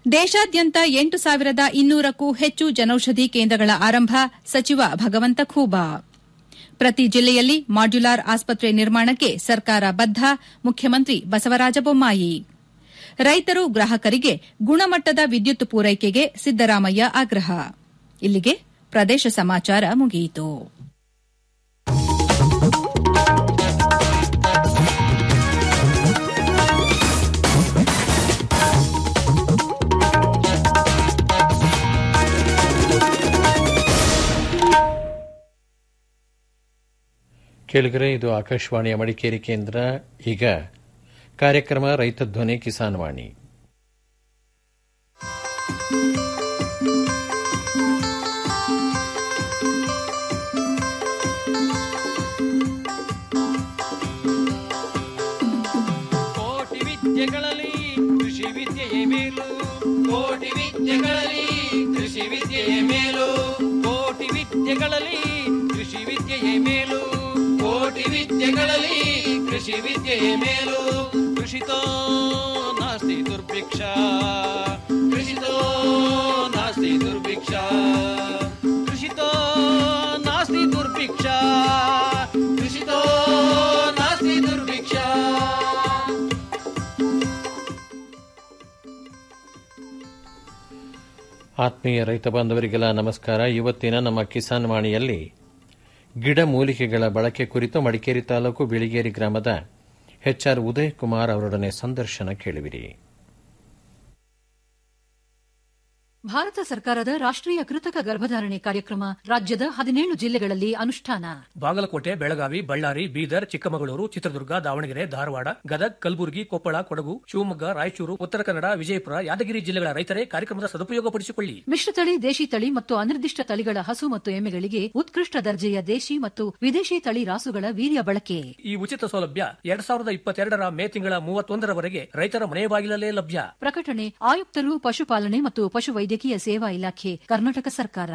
ದೇಶಾದ್ಯಂತ ಎಂಟು ಸಾವಿರದ ಇನ್ನೂರಕ್ಕೂ ಹೆಚ್ಚು ಜನೌಷಧಿ ಕೇಂದ್ರಗಳ ಆರಂಭ ಸಚಿವ ಭಗವಂತ ಖೂಬಾ ಪ್ರತಿ ಜಿಲ್ಲೆಯಲ್ಲಿ ಮಾಡ್ಯುಲಾರ್ ಆಸ್ಪತ್ರೆ ನಿರ್ಮಾಣಕ್ಕೆ ಸರ್ಕಾರ ಬದ್ಧ ಮುಖ್ಯಮಂತ್ರಿ ಬಸವರಾಜ ಬೊಮ್ಮಾಯಿ ರೈತರು ಗ್ರಾಹಕರಿಗೆ ಗುಣಮಟ್ಟದ ವಿದ್ಯುತ್ ಪೂರೈಕೆಗೆ ಸಿದ್ದರಾಮಯ್ಯ ಆಗ್ರಹ ಇಲ್ಲಿಗೆ ಪ್ರದೇಶ ಸಮಾಚಾರ ಮುಗಿಯಿತು ಕೇಳಿದರೆ ಇದು ಆಕಾಶವಾಣಿಯ ಮಡಿಕೇರಿ ಕೇಂದ್ರ ಈಗ ಕಾರ್ಯಕ್ರಮ ರೈತ ಧ್ವನಿ ಕಿಸಾನ್ ವಾಣಿ ಕೋಟಿ ವಿದ್ಯೆಗಳಲ್ಲಿ ಕೃಷಿ ವಿದ್ಯೆಯೇ ಮೇಲು ಕೋಟಿ ವಿದ್ಯೆಗಳಲ್ಲಿ ಕೃಷಿ ವಿದ್ಯೆಯೇ ಮೇಲು ಕೋಟಿ ವಿದ್ಯೆಗಳಲ್ಲಿ ಕೃಷಿ ವಿದ್ಯೆಯೇ ಮೇಲು ಕೋಟಿ ವಿದ್ಯೆಗಳಲ್ಲಿ ಕೃಷಿ ವಿದ್ಯೆಯೇ ಮೇಲು ಕೃಷಿತೋ ನಾಸ್ತಿ ದುರ್ಭಿಕ್ಷ ಕೃಷಿತೋ ನಾಸ್ತಿ ದುರ್ಭಿಕ್ಷ ಕೃಷಿತೋ ನಾಸ್ತಿ ದುರ್ಭಿಕ್ಷ ಕೃಷಿತೋ ನಾಸ್ತಿ ದುರ್ಭಿಕ್ಷ ಆತ್ಮೀಯ ರೈತ ಬಾಂಧವರಿಗೆಲ್ಲ ನಮಸ್ಕಾರ ಇವತ್ತಿನ ನಮ್ಮ ಕಿಸಾನ್ ವಾಣಿಯಲ್ಲಿ ಗಿಡ ಮೂಲಿಕೆಗಳ ಬಳಕೆ ಕುರಿತು ಮಡಿಕೇರಿ ತಾಲೂಕು ಬಿಳಿಗೇರಿ ಗ್ರಾಮದ ಎಚ್ಆರ್ ಉದಯ್ ಕುಮಾರ್ ಅವರೊಡನೆ ಸಂದರ್ಶನ ಕೇಳುವಿರಿ ಭಾರತ ಸರ್ಕಾರದ ರಾಷ್ಟ್ರೀಯ ಕೃತಕ ಗರ್ಭಧಾರಣೆ ಕಾರ್ಯಕ್ರಮ ರಾಜ್ಯದ ಹದಿನೇಳು ಜಿಲ್ಲೆಗಳಲ್ಲಿ ಅನುಷ್ಠಾನ ಬಾಗಲಕೋಟೆ ಬೆಳಗಾವಿ ಬಳ್ಳಾರಿ ಬೀದರ್ ಚಿಕ್ಕಮಗಳೂರು ಚಿತ್ರದುರ್ಗ ದಾವಣಗೆರೆ ಧಾರವಾಡ ಗದಗ್ ಕಲಬುರಗಿ ಕೊಪ್ಪಳ ಕೊಡಗು ಶಿವಮೊಗ್ಗ ರಾಯಚೂರು ಉತ್ತರ ಕನ್ನಡ ವಿಜಯಪುರ ಯಾದಗಿರಿ ಜಿಲ್ಲೆಗಳ ರೈತರೇ ಕಾರ್ಯಕ್ರಮದ ಸದುಪಯೋಗಪಡಿಸಿಕೊಳ್ಳಿ ಮಿಶ್ರತಳಿ ದೇಶಿ ತಳಿ ಮತ್ತು ಅನಿರ್ದಿಷ್ಟ ತಳಿಗಳ ಹಸು ಮತ್ತು ಎಮ್ಮೆಗಳಿಗೆ ಉತ್ಕೃಷ್ಟ ದರ್ಜೆಯ ದೇಶಿ ಮತ್ತು ವಿದೇಶಿ ತಳಿ ರಾಸುಗಳ ವೀರ್ಯ ಬಳಕೆ ಈ ಉಚಿತ ಸೌಲಭ್ಯ ಎರಡ್ ಸಾವಿರದ ಇಪ್ಪತ್ತೆರಡರ ಮೇ ತಿಂಗಳ ಮೂವತ್ತೊಂದರವರೆಗೆ ರೈತರ ಮನೆ ಬಾಗಿಲಲ್ಲೇ ಲಭ್ಯ ಪ್ರಕಟಣೆ ಆಯುಕ್ತರು ಪಶುಪಾಲನೆ ಮತ್ತು ಪಶುವೈದ್ಯಕೀಯ ಸೇವಾ ಇಲಾಖೆ ಕರ್ನಾಟಕ ಸರ್ಕಾರ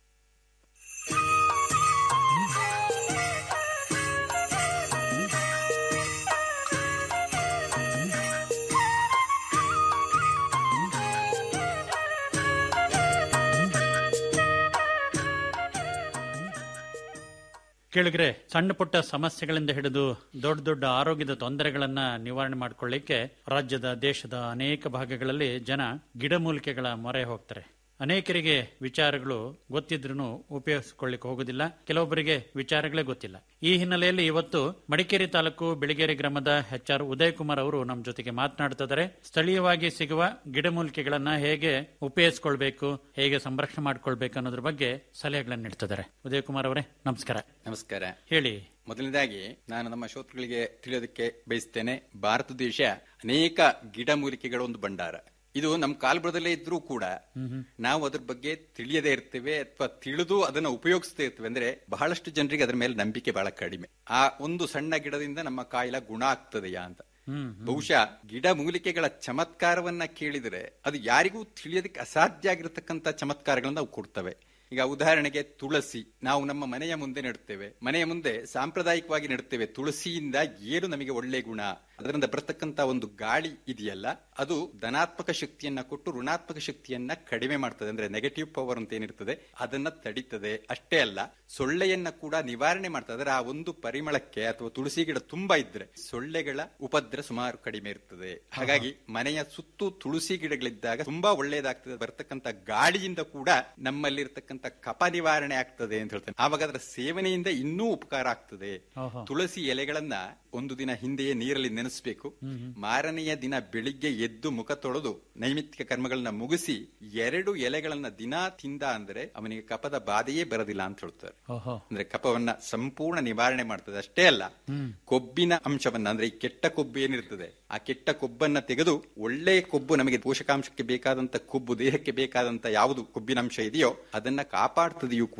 ಕೇಳಿದ್ರೆ ಸಣ್ಣ ಪುಟ್ಟ ಸಮಸ್ಯೆಗಳಿಂದ ಹಿಡಿದು ದೊಡ್ಡ ದೊಡ್ಡ ಆರೋಗ್ಯದ ತೊಂದರೆಗಳನ್ನ ನಿವಾರಣೆ ಮಾಡಿಕೊಳ್ಳಿಕ್ಕೆ ರಾಜ್ಯದ ದೇಶದ ಅನೇಕ ಭಾಗಗಳಲ್ಲಿ ಜನ ಗಿಡಮೂಲಿಕೆಗಳ ಮೊರೆ ಹೋಗ್ತಾರೆ ಅನೇಕರಿಗೆ ವಿಚಾರಗಳು ಗೊತ್ತಿದ್ರೂ ಉಪಯೋಗಿಸಿಕೊಳ್ಳಿಕ್ಕೆ ಹೋಗುದಿಲ್ಲ ಕೆಲವೊಬ್ಬರಿಗೆ ವಿಚಾರಗಳೇ ಗೊತ್ತಿಲ್ಲ ಈ ಹಿನ್ನೆಲೆಯಲ್ಲಿ ಇವತ್ತು ಮಡಿಕೇರಿ ತಾಲೂಕು ಬಿಳಿಗೇರಿ ಗ್ರಾಮದ ಎಚ್ ಆರ್ ಉದಯ್ ಕುಮಾರ್ ಅವರು ನಮ್ಮ ಜೊತೆಗೆ ಮಾತನಾಡ್ತಿದ್ದಾರೆ ಸ್ಥಳೀಯವಾಗಿ ಸಿಗುವ ಗಿಡಮೂಲಿಕೆಗಳನ್ನ ಹೇಗೆ ಉಪಯೋಗಿಸಿಕೊಳ್ಬೇಕು ಹೇಗೆ ಸಂರಕ್ಷಣೆ ಮಾಡ್ಕೊಳ್ಬೇಕು ಅನ್ನೋದ್ರ ಬಗ್ಗೆ ಸಲಹೆಗಳನ್ನು ನೀಡ್ತಿದ್ದಾರೆ ಉದಯ್ ಕುಮಾರ್ ಅವರೇ ನಮಸ್ಕಾರ ನಮಸ್ಕಾರ ಹೇಳಿ ಮೊದಲನೇದಾಗಿ ನಾನು ನಮ್ಮ ಶ್ರೋತೃಗಳಿಗೆ ತಿಳಿಯೋದಕ್ಕೆ ಬಯಸ್ತೇನೆ ಭಾರತ ದೇಶ ಅನೇಕ ಗಿಡಮೂಲಿಕೆಗಳ ಒಂದು ಭಂಡಾರ ಇದು ನಮ್ಮ ಕಾಲ್ಬುಡದಲ್ಲೇ ಇದ್ರೂ ಕೂಡ ನಾವು ಅದ್ರ ಬಗ್ಗೆ ತಿಳಿಯದೇ ಇರ್ತೇವೆ ಅಥವಾ ತಿಳಿದು ಅದನ್ನ ಉಪಯೋಗಿಸ್ತಾ ಇರ್ತೇವೆ ಅಂದ್ರೆ ಬಹಳಷ್ಟು ಜನರಿಗೆ ಅದರ ಮೇಲೆ ನಂಬಿಕೆ ಬಹಳ ಕಡಿಮೆ ಆ ಒಂದು ಸಣ್ಣ ಗಿಡದಿಂದ ನಮ್ಮ ಕಾಯಿಲೆ ಗುಣ ಆಗ್ತದೆಯಾ ಅಂತ ಬಹುಶಃ ಗಿಡ ಮೂಲಿಕೆಗಳ ಚಮತ್ಕಾರವನ್ನ ಕೇಳಿದರೆ ಅದು ಯಾರಿಗೂ ತಿಳಿಯೋದಕ್ಕೆ ಅಸಾಧ್ಯ ಆಗಿರತಕ್ಕಂತ ಚಮತ್ಕಾರಗಳನ್ನ ನಾವು ಕೊಡ್ತವೆ ಈಗ ಉದಾಹರಣೆಗೆ ತುಳಸಿ ನಾವು ನಮ್ಮ ಮನೆಯ ಮುಂದೆ ನೆಡುತ್ತೇವೆ ಮನೆಯ ಮುಂದೆ ಸಾಂಪ್ರದಾಯಿಕವಾಗಿ ನೆಡುತ್ತೇವೆ ತುಳಸಿಯಿಂದ ಏನು ನಮಗೆ ಒಳ್ಳೆ ಗುಣ ಅದರಿಂದ ಬರತಕ್ಕಂತ ಒಂದು ಗಾಳಿ ಇದೆಯಲ್ಲ ಅದು ಧನಾತ್ಮಕ ಶಕ್ತಿಯನ್ನ ಕೊಟ್ಟು ಋಣಾತ್ಮಕ ಶಕ್ತಿಯನ್ನ ಕಡಿಮೆ ಮಾಡ್ತದೆ ಅಂದ್ರೆ ನೆಗೆಟಿವ್ ಪವರ್ ಅಂತ ಏನಿರ್ತದೆ ಅದನ್ನ ತಡಿತದೆ ಅಷ್ಟೇ ಅಲ್ಲ ಸೊಳ್ಳೆಯನ್ನ ಕೂಡ ನಿವಾರಣೆ ಮಾಡ್ತದೆ ಅದರ ಆ ಒಂದು ಪರಿಮಳಕ್ಕೆ ಅಥವಾ ತುಳಸಿ ಗಿಡ ತುಂಬಾ ಇದ್ರೆ ಸೊಳ್ಳೆಗಳ ಉಪದ್ರ ಸುಮಾರು ಕಡಿಮೆ ಇರ್ತದೆ ಹಾಗಾಗಿ ಮನೆಯ ಸುತ್ತು ತುಳಸಿ ಗಿಡಗಳಿದ್ದಾಗ ತುಂಬಾ ಒಳ್ಳೆಯದಾಗ್ತದೆ ಬರ್ತಕ್ಕಂತ ಗಾಳಿಯಿಂದ ಕೂಡ ನಮ್ಮಲ್ಲಿರ್ತಕ್ಕಂತ ಕಪ ನಿವಾರಣೆ ಆಗ್ತದೆ ಅಂತ ಹೇಳ್ತೇನೆ ಆವಾಗ ಅದರ ಸೇವನೆಯಿಂದ ಇನ್ನೂ ಉಪಕಾರ ಆಗ್ತದೆ ತುಳಸಿ ಎಲೆಗಳನ್ನ ಒಂದು ದಿನ ಹಿಂದೆಯೇ ನೀರಲ್ಲಿ ನೆನೆಸಬೇಕು ಮಾರನೆಯ ದಿನ ಬೆಳಿಗ್ಗೆ ಎದ್ದು ಮುಖ ತೊಳೆದು ನೈಮಿತ್ತಿಕ ಕರ್ಮಗಳನ್ನ ಮುಗಿಸಿ ಎರಡು ಎಲೆಗಳನ್ನ ದಿನಾ ತಿಂದ ಅಂದ್ರೆ ಅವನಿಗೆ ಕಪದ ಬಾಧೆಯೇ ಬರೋದಿಲ್ಲ ಅಂತ ಹೇಳ್ತಾರೆ ಅಂದ್ರೆ ಕಪವನ್ನ ಸಂಪೂರ್ಣ ನಿವಾರಣೆ ಮಾಡ್ತದೆ ಅಷ್ಟೇ ಅಲ್ಲ ಕೊಬ್ಬಿನ ಅಂಶವನ್ನ ಅಂದ್ರೆ ಈ ಕೆಟ್ಟ ಕೊಬ್ಬು ಏನಿರ್ತದೆ ಆ ಕೆಟ್ಟ ಕೊಬ್ಬನ್ನ ತೆಗೆದು ಒಳ್ಳೆಯ ಕೊಬ್ಬು ನಮಗೆ ಪೋಷಕಾಂಶಕ್ಕೆ ಬೇಕಾದಂತ ಕೊಬ್ಬು ದೇಹಕ್ಕೆ ಬೇಕಾದಂತ ಯಾವುದು ಕೊಬ್ಬಿನ ಅಂಶ ಇದೆಯೋ ಅದನ್ನ ಕಾಪಾಡ್ತದೆಯೂ ಕೂಡ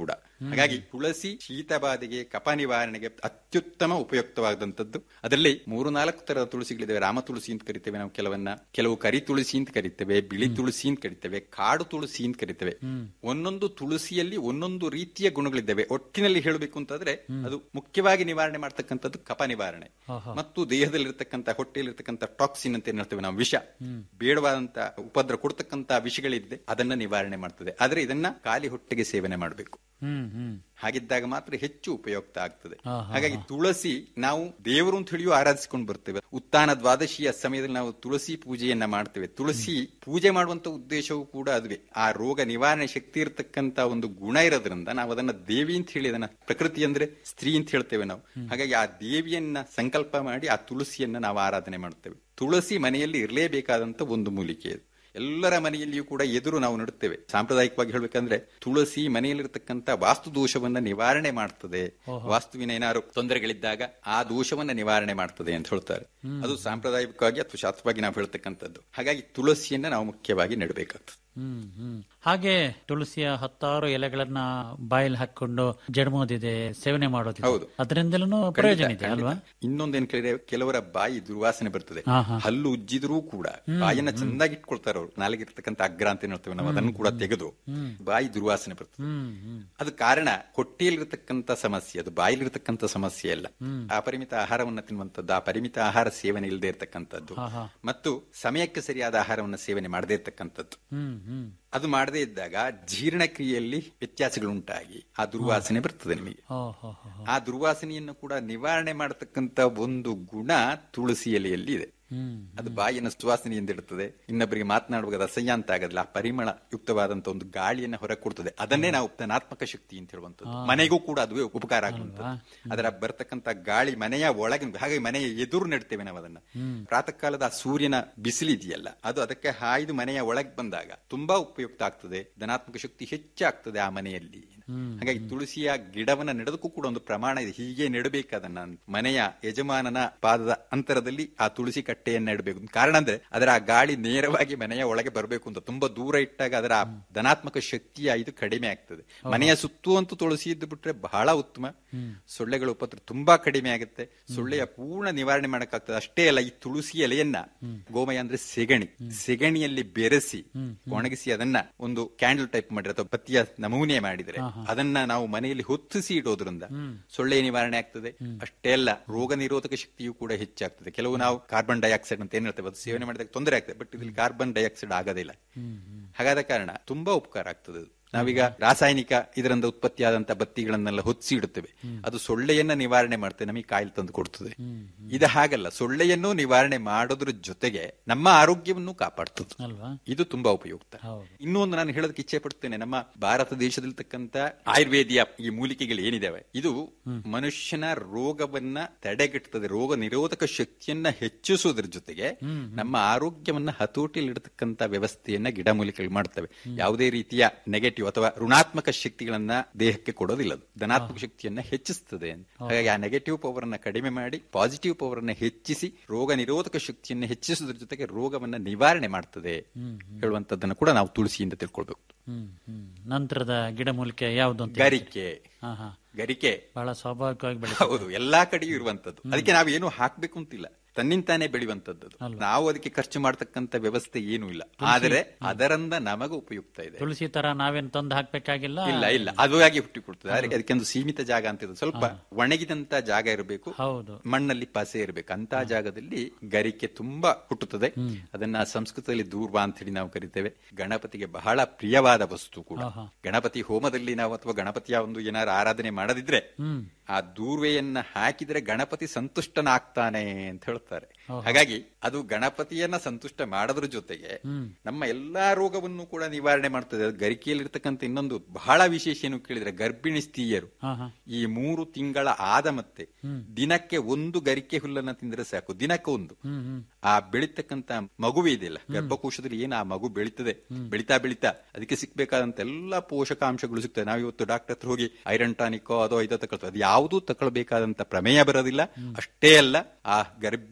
ಹಾಗಾಗಿ ತುಳಸಿ ಶೀತ ಬಾಧೆಗೆ ಕಫ ನಿವಾರಣೆಗೆ ಅತ್ಯುತ್ತಮ ಉಪಯುಕ್ತವಾದಂತದ್ದು ಅದರಲ್ಲಿ ಮೂರು ನಾಲ್ಕು ತರದ ತುಳಸಿಗಳಿದ್ದಾವೆ ರಾಮ ತುಳಸಿ ಅಂತ ಕರಿತೇವೆ ನಾವು ಕೆಲವನ್ನ ಕೆಲವು ಕರಿ ತುಳಸಿ ಅಂತ ಕರಿತೇವೆ ಬಿಳಿ ತುಳಸಿ ಅಂತ ಕರಿತೇವೆ ಕಾಡು ತುಳಸಿ ಅಂತ ಕರಿತೇವೆ ಒಂದೊಂದು ತುಳಸಿಯಲ್ಲಿ ಒಂದೊಂದು ರೀತಿಯ ಗುಣಗಳಿದ್ದಾವೆ ಒಟ್ಟಿನಲ್ಲಿ ಹೇಳಬೇಕು ಅಂತಂದ್ರೆ ಅದು ಮುಖ್ಯವಾಗಿ ನಿವಾರಣೆ ಮಾಡ್ತಕ್ಕಂಥದ್ದು ಕಫ ನಿವಾರಣೆ ಮತ್ತು ದೇಹದಲ್ಲಿರ್ತಕ್ಕಂಥ ಹೊಟ್ಟೆಯಲ್ಲಿರ್ತಕ್ಕಂಥ ಟಾಕ್ಸಿನ್ ಅಂತ ಏನ್ ಹೇಳ್ತೇವೆ ನಾವು ವಿಷ ಬೇಡವಾದಂತ ಉಪದ್ರ ಕೊಡ್ತಕ್ಕಂತ ವಿಷಗಳಿದ್ದೆ ಅದನ್ನ ನಿವಾರಣೆ ಮಾಡ್ತದೆ ಆದ್ರೆ ಇದನ್ನ ಖಾಲಿ ಹೊಟ್ಟೆಗೆ ಸೇವನೆ ಮಾಡಬೇಕು ಹ್ಮ್ ಹ್ಮ್ ಹಾಗಿದ್ದಾಗ ಮಾತ್ರ ಹೆಚ್ಚು ಉಪಯುಕ್ತ ಆಗ್ತದೆ ಹಾಗಾಗಿ ತುಳಸಿ ನಾವು ದೇವರು ಅಂತ ಹೇಳಿಯೂ ಆರಾಧಿಸಿಕೊಂಡು ಬರ್ತೇವೆ ಉತ್ಥಾನ ದ್ವಾದಶಿಯ ಸಮಯದಲ್ಲಿ ನಾವು ತುಳಸಿ ಪೂಜೆಯನ್ನ ಮಾಡ್ತೇವೆ ತುಳಸಿ ಪೂಜೆ ಮಾಡುವಂತ ಉದ್ದೇಶವೂ ಕೂಡ ಅದುವೆ ಆ ರೋಗ ನಿವಾರಣೆ ಶಕ್ತಿ ಇರತಕ್ಕಂತ ಒಂದು ಗುಣ ಇರೋದ್ರಿಂದ ನಾವು ಅದನ್ನ ದೇವಿ ಅಂತ ಹೇಳಿ ಅದನ್ನ ಪ್ರಕೃತಿ ಅಂದ್ರೆ ಸ್ತ್ರೀ ಅಂತ ಹೇಳ್ತೇವೆ ನಾವು ಹಾಗಾಗಿ ಆ ದೇವಿಯನ್ನ ಸಂಕಲ್ಪ ಮಾಡಿ ಆ ತುಳಸಿಯನ್ನ ನಾವು ಆರಾಧನೆ ಮಾಡ್ತೇವೆ ತುಳಸಿ ಮನೆಯಲ್ಲಿ ಇರಲೇಬೇಕಾದಂತ ಒಂದು ಮೂಲಿಕೆ ಅದು ಎಲ್ಲರ ಮನೆಯಲ್ಲಿಯೂ ಕೂಡ ಎದುರು ನಾವು ನಡುತ್ತೇವೆ ಸಾಂಪ್ರದಾಯಿಕವಾಗಿ ಹೇಳ್ಬೇಕಂದ್ರೆ ತುಳಸಿ ಮನೆಯಲ್ಲಿರ್ತಕ್ಕಂಥ ವಾಸ್ತು ದೋಷವನ್ನ ನಿವಾರಣೆ ಮಾಡ್ತದೆ ವಾಸ್ತುವಿನ ಏನಾದ್ರು ತೊಂದರೆಗಳಿದ್ದಾಗ ಆ ದೋಷವನ್ನ ನಿವಾರಣೆ ಮಾಡ್ತದೆ ಅಂತ ಹೇಳ್ತಾರೆ ಅದು ಸಾಂಪ್ರದಾಯಿಕವಾಗಿ ಅಥವಾ ಶಾಸ್ತ್ರವಾಗಿ ನಾವು ಹೇಳ್ತಕ್ಕಂಥದ್ದು ಹಾಗಾಗಿ ತುಳಸಿಯನ್ನ ನಾವು ಮುಖ್ಯವಾಗಿ ನೆಡಬೇಕಾಗ್ತದೆ ಹ್ಮ್ ಹ್ಮ್ ಹಾಗೆ ತುಳಸಿಯ ಹತ್ತಾರು ಎಲೆಗಳನ್ನ ಬಾಯಲ್ಲಿ ಹಾಕೊಂಡು ಜಡ್ಮೋದಿದೆ ಸೇವನೆ ಮಾಡೋದಿದೆ ಹೌದು. ಅದರಿಂದಲೂ ಪ್ರಯೋಜನ ಇದೆ ಅಲ್ವಾ ಇನ್ನೊಂದೇನ್ ಕೇಳಿದ್ರೆ ಕೆಲವರ ಬಾಯಿ ದುರ್ವಾಸನೆ ಬರ್ತದೆ ಹಾ, ಹಾ. ಹಲ್ಲು ಉಜ್ಜಿದ್ರೂ ಕೂಡ ಬಾಯನ್ನ ಚಂದಾಗಿ ಇಟ್ಕೊಳ್ತಾರೆ ಅವರು ನಾಲಿಗಿರ್ತಕ್ಕಂಥ ಅಗ್ರ ಅಂತ ಏನ್ ಹೇಳ್ತೇವೆ ನಾವು ಅದನ್ನು ಕೂಡ ತೆಗೆದು ಬಾಯಿ ದುರ್ವಾಸನೆ ಬರ್ತದೆ ಹ್ಮ್ ಹ್ಮ್ ಅದು ಕಾರಣ ಹೊಟ್ಟೆಯಲ್ಲಿರ್ತಕ್ಕಂಥ ಸಮಸ್ಯೆ ಅದು ಬಾಯಿಲಿರ್ತಕ್ಕಂಥ ಸಮಸ್ಯೆ ಅಲ್ಲ ಅಪರಿಮಿತ ಆಹಾರವನ್ನ ತಿನ್ನುವಂಥದ್ದು ಆ ಪರಿಮಿತ ಆಹಾರ ಸೇವನೆ ಇಲ್ಲದೆ ಇರತಕ್ಕಂಥದ್ದು ಮತ್ತು ಸಮಯಕ್ಕೆ ಸರಿಯಾದ ಆಹಾರವನ್ನ ಸೇವನೆ ಮಾಡದೇ ಇರತಕ್ಕಂಥದ್ದು ಹ್ಮ್ ಹ್ಮ್ ಅದು ಮಾಡದೇ ಇದ್ದಾಗ ಜೀರ್ಣಕ್ರಿಯೆಯಲ್ಲಿ ವ್ಯತ್ಯಾಸಗಳುಂಟಾಗಿ ಆ ದುರ್ವಾಸನೆ ಬರ್ತದೆ ನಿಮಗೆ ಓ ಹೋ ಹೋ ಹೋ. ಆ ದುರ್ವಾಸನೆಯನ್ನು ಕೂಡ ನಿವಾರಣೆ ಮಾಡತಕ್ಕಂತ ಒಂದು ಗುಣ ತುಳಸಿ ಎಲೆಯಲ್ಲಿ ಇದೆ ಹ್ಮ್ ಅದು ಬಾಯಿನ ಸುವಾಸನೆಯಿಂದ ಇಡುತ್ತದೆ ಇನ್ನೊಬ್ಬರಿಗೆ ಮಾತನಾಡುವಾಗ ಅದು ಅಸಹ್ಯ ಅಂತ ಆಗೋದಿಲ್ಲ ಆ ಪರಿಮಳ ಯುಕ್ತವಾದಂತ ಒಂದು ಗಾಳಿಯನ್ನ ಹೊರ ಕೊಡ್ತದೆ ಅದನ್ನೇ ನಾವು ಧನಾತ್ಮಕ ಶಕ್ತಿ ಅಂತ ಹೇಳುವಂಥದ್ದು ಮನೆಗೂ ಕೂಡ ಅದುವೇ ಉಪಕಾರ ಆಗುವಂಥದ್ದು ಅದರ ಬರ್ತಕ್ಕಂತ ಗಾಳಿ ಮನೆಯ ಒಳಗೆ ಹಾಗೆ ಮನೆಯ ಎದುರು ನೆಡ್ತೇವೆ ನಾವು ಅದನ್ನ ಪ್ರಾತಃ ಕಾಲದ ಆ ಸೂರ್ಯನ ಬಿಸಿಲಿದೆಯಲ್ಲ ಅದು ಅದಕ್ಕೆ ಹಾಯ್ದು ಮನೆಯ ಒಳಗೆ ಬಂದಾಗ ತುಂಬಾ ಉಪಯುಕ್ತ ಆಗ್ತದೆ ಧನಾತ್ಮಕ ಶಕ್ತಿ ಹೆಚ್ಚಾಗ್ತದೆ ಆ ಮನೆಯಲ್ಲಿ ಹಾಗಾಗಿ ತುಳಸಿಯ ಗಿಡವನ್ನ ನೆಡೋದಕ್ಕೂ ಕೂಡ ಒಂದು ಪ್ರಮಾಣ ಇದೆ ಹೀಗೆ ನೆಡಬೇಕದನ್ನ ಮನೆಯ ಯಜಮಾನನ ಪಾದದ ಅಂತರದಲ್ಲಿ ಆ ತುಳಸಿ ಕಟ್ಟೆಯನ್ನ ನೆಡಬೇಕು ಕಾರಣ ಅಂದ್ರೆ ಅದರ ಆ ಗಾಳಿ ನೇರವಾಗಿ ಮನೆಯ ಒಳಗೆ ಬರಬೇಕು ಅಂತ ತುಂಬಾ ದೂರ ಇಟ್ಟಾಗ ಅದರ ಆ ಧನಾತ್ಮಕ ಶಕ್ತಿಯ ಇದು ಕಡಿಮೆ ಆಗ್ತದೆ ಮನೆಯ ಸುತ್ತುವಂತೂ ತುಳಸಿ ಇದ್ದು ಬಿಟ್ರೆ ಬಹಳ ಉತ್ತಮ ಸೊಳ್ಳೆಗಳ ಉಪದ್ರ ತುಂಬಾ ಕಡಿಮೆ ಆಗುತ್ತೆ ಸೊಳ್ಳೆಯ ಪೂರ್ಣ ನಿವಾರಣೆ ಮಾಡಕ್ಕಾಗ್ತದೆ ಅಷ್ಟೇ ಅಲ್ಲ ಈ ತುಳಸಿ ಎಲೆಯನ್ನ ಗೋಮಯ ಅಂದ್ರೆ ಸೆಗಣಿ ಸೆಗಣಿಯಲ್ಲಿ ಬೆರೆಸಿ ಒಣಗಿಸಿ ಅದನ್ನ ಒಂದು ಕ್ಯಾಂಡಲ್ ಟೈಪ್ ಮಾಡಿದ್ರೆ ಅಥವಾ ಬತ್ತಿಯ ನಮೂನೆ ಮಾಡಿದ್ರೆ ಅದನ್ನ ನಾವು ಮನೆಯಲ್ಲಿ ಹೊತ್ತಿಸಿ ಇಡೋದ್ರಿಂದ ಸೊಳ್ಳೆ ನಿವಾರಣೆ ಆಗ್ತದೆ ಅಷ್ಟೇ ಅಲ್ಲ ರೋಗ ನಿರೋಧಕ ಶಕ್ತಿಯು ಕೂಡ ಹೆಚ್ಚಾಗ್ತದೆ ಕೆಲವು ನಾವು ಕಾರ್ಬನ್ ಡೈಆಕ್ಸೈಡ್ ಅಂತ ಏನ್ ಹೇಳ್ತೇವೆ ಅದು ಸೇವನೆ ಮಾಡಿದಾಗ ತೊಂದರೆ ಆಗ್ತದೆ ಬಟ್ ಇದ್ರಲ್ಲಿ ಕಾರ್ಬನ್ ಡೈಆಕ್ಸೈಡ್ ಆಗೋದಿಲ್ಲ ಹಾಗಾದ ಕಾರಣ ತುಂಬಾ ಉಪಕಾರ ಆಗ್ತದೆ ಅದು. ನಾವೀಗ ರಾಸಾಯನಿಕ ಇದರಿಂದ ಉತ್ಪತ್ತಿಯಾದಂತ ಬತ್ತಿಗಳನ್ನೆಲ್ಲ ಹೊತ್ತಿಸಿ ಇಡುತ್ತೇವೆ ಅದು ಸೊಳ್ಳೆಯನ್ನ ನಿವಾರಣೆ ಮಾಡ್ತದೆ ನಮಗೆ ಕಾಯಿಲೆ ತಂದು ಕೊಡ್ತದೆ ಇದು ಹಾಗಲ್ಲ ಸೊಳ್ಳೆಯನ್ನು ನಿವಾರಣೆ ಮಾಡೋದ್ರ ಜೊತೆಗೆ ನಮ್ಮ ಆರೋಗ್ಯವನ್ನು ಕಾಪಾಡ್ತದೆ ಅಲ್ವಾ ಇದು ತುಂಬಾ ಉಪಯುಕ್ತ ಹೌದು. ಇನ್ನೂ ಒಂದು ನಾನು ಹೇಳೋದಕ್ಕೆ ಇಚ್ಛೆ ಪಡ್ತೇನೆ ನಮ್ಮ ಭಾರತ ದೇಶದಲ್ಲಿರ್ತಕ್ಕಂಥ ಆಯುರ್ವೇದಿಯ ಈ ಮೂಲಿಕೆಗಳು ಏನಿದಾವೆ ಇದು ಮನುಷ್ಯನ ರೋಗವನ್ನ ತಡೆಗಟ್ಟುತ್ತದೆ ರೋಗ ನಿರೋಧಕ ಶಕ್ತಿಯನ್ನ ಹೆಚ್ಚಿಸುವುದರ ಜೊತೆಗೆ ನಮ್ಮ ಆರೋಗ್ಯವನ್ನ ಹತೋಟಿಯಲ್ಲಿಡತಕ್ಕಂತ ವ್ಯವಸ್ಥೆಯನ್ನ ಗಿಡಮೂಲಿಕೆಗಳು ಮಾಡ್ತವೆ ಯಾವುದೇ ರೀತಿಯ ನೆಗೆಟಿವ್ ಅಥವಾ ಋಣಾತ್ಮಕ ಶಕ್ತಿಗಳನ್ನ ದೇಹಕ್ಕೆ ಕೊಡೋದಿಲ್ಲ ಅದು ಧನಾತ್ಮಕ ಶಕ್ತಿಯನ್ನ ಹೆಚ್ಚಿಸ್ತದೆ ಹಾಗಾಗಿ ಆ ನೆಗೆಟಿವ್ ಪವರ್ ಅನ್ನ ಕಡಿಮೆ ಮಾಡಿ ಪಾಸಿಟಿವ್ ಪವರ್ ಅನ್ನ ಹೆಚ್ಚಿಸಿ ರೋಗ ನಿರೋಧಕ ಶಕ್ತಿಯನ್ನ ಹೆಚ್ಚಿಸುವುದರ ಜೊತೆಗೆ ರೋಗವನ್ನ ನಿವಾರಣೆ ಮಾಡ್ತದೆ ಹೇಳುವಂತದ್ದನ್ನು ಕೂಡ ನಾವು ತುಳಸಿಯಿಂದ ತಿಳ್ಕೊಳ್ಬೇಕು ಹ್ಮ್ ಹ್ಮ್ ನಂತರದ ಗಿಡಮೂಲಿಕೆ ಯಾವ್ದು ಅಂತ ಗರಿಕೆ ಹಾ ಹಾ ಗರಿಕೆ ಬಹಳ ಸ್ವಾಭಾವಿಕವಾಗಿ ಬೆಳೆ ಹೌದು ಎಲ್ಲಾ ಕಡೆಯೂ ಇರುವಂತದ್ದು ಅದಕ್ಕೆ ನಾವು ಏನು ಹಾಕ್ಬೇಕು ಅಂತಿಲ್ಲ ತನ್ನಿಂತಾನೆ ಬೆಳೆಯುವಂತದ್ದು ಅದು. ನಾವು ಅದಕ್ಕೆ ಖರ್ಚು ಮಾಡತಕ್ಕಂತ ವ್ಯವಸ್ಥೆ ಏನೂ ಇಲ್ಲ ಆದರೆ ಅದರಿಂದ ನಮಗ ಉಪಯುಕ್ತ ಇದೆ ತುಳಸಿ ತರ ನಾವೇನ್ ತಂದು ಹಾಕ್ಬೇಕಾಗಿಲ್ಲ ಇಲ್ಲ ಇಲ್ಲ ಅದುವಾಗಿ ಹುಟ್ಟಿಕೊಡ್ತದೆ ಅದಕ್ಕೆ ಅದಕ್ಕೊಂದು ಸೀಮಿತ ಜಾಗ ಅಂತ ಇದೆ ಸ್ವಲ್ಪ ಒಣಗಿದಂತ ಜಾಗ ಇರಬೇಕು ಹೌದು ಮಣ್ಣಲ್ಲಿ ಪಸೆ ಇರಬೇಕು ಅಂತ ಜಾಗದಲ್ಲಿ ಗರಿಕೆ ತುಂಬಾ ಹುಟ್ಟುತ್ತದೆ ಅದನ್ನ ಸಂಸ್ಕೃತದಲ್ಲಿ ದೂರ್ವ ಅಂತ ಹೇಳಿ ನಾವು ಕರಿತೇವೆ ಗಣಪತಿಗೆ ಬಹಳ ಪ್ರಿಯವಾದ ವಸ್ತು ಕೂಡ ಗಣಪತಿ ಹೋಮದಲ್ಲಿ ನಾವು ಅಥವಾ ಗಣಪತಿಯ ಒಂದು ಏನಾರು ಆರಾಧನೆ ಮಾಡದಿದ್ರೆ ಆ ದೂರ್ವೆಯನ್ನ ಹಾಕಿದ್ರೆ ಗಣಪತಿ ಸಂತುಷ್ಟನಾಗ್ತಾನೆ ಅಂತ ಹೇಳ್ತಾರೆ ಹಾಗಾಗಿ ಅದು ಗಣಪತಿಯನ್ನ ಸಂತುಷ್ಟ ಮಾಡೋದ್ರ ಜೊತೆಗೆ ನಮ್ಮ ಎಲ್ಲಾ ರೋಗವನ್ನು ಕೂಡ ನಿವಾರಣೆ ಮಾಡ್ತದೆ ಅದು ಗರಿಕೆಯಲ್ಲಿರ್ತಕ್ಕಂಥ ಇನ್ನೊಂದು ಬಹಳ ವಿಶೇಷ ಏನು ಕೇಳಿದ್ರೆ ಗರ್ಭಿಣಿ ಸ್ತ್ರೀಯರು ಹಾ ಹಾ ಈ ಮೂರು ತಿಂಗಳ ಆದ ಮತ್ತೆ ದಿನಕ್ಕೆ ಒಂದು ಗರಿಕೆ ಹುಲ್ಲನ್ನ ತಿಂದ್ರೆ ಸಾಕು ದಿನಕ್ಕೆ ಒಂದು ಆ ಬೆಳಿತಕ್ಕಂತ ಮಗುವೆ ಇದೆಯಲ್ಲ ಗರ್ಭಕೋಶದಲ್ಲಿ ಏನ್ ಆ ಮಗು ಬೆಳೀತದೆ ಬೆಳಿತಾ ಬೆಳಿತಾ ಅದಕ್ಕೆ ಸಿಕ್ಬೇಕಾದಂತ ಎಲ್ಲಾ ಪೋಷಕಾಂಶಗಳು ಸಿಗ್ತದೆ ನಾವು ಇವತ್ತು ಡಾಕ್ಟರ್ ಹತ್ರ ಹೋಗಿ ಐರನ್ ಟಾನಿಕೋ ಅದೋ ಇದೋ ತಗೊಳ್ತೇವೆ ಅದು ಯಾವುದೂ ತಗೊಳ್ಬೇಕಾದಂತ ಪ್ರಮೇಯ ಬರೋದಿಲ್ಲ ಅಷ್ಟೇ ಅಲ್ಲ ಆ ಗರ್ಭಿಣಿಯ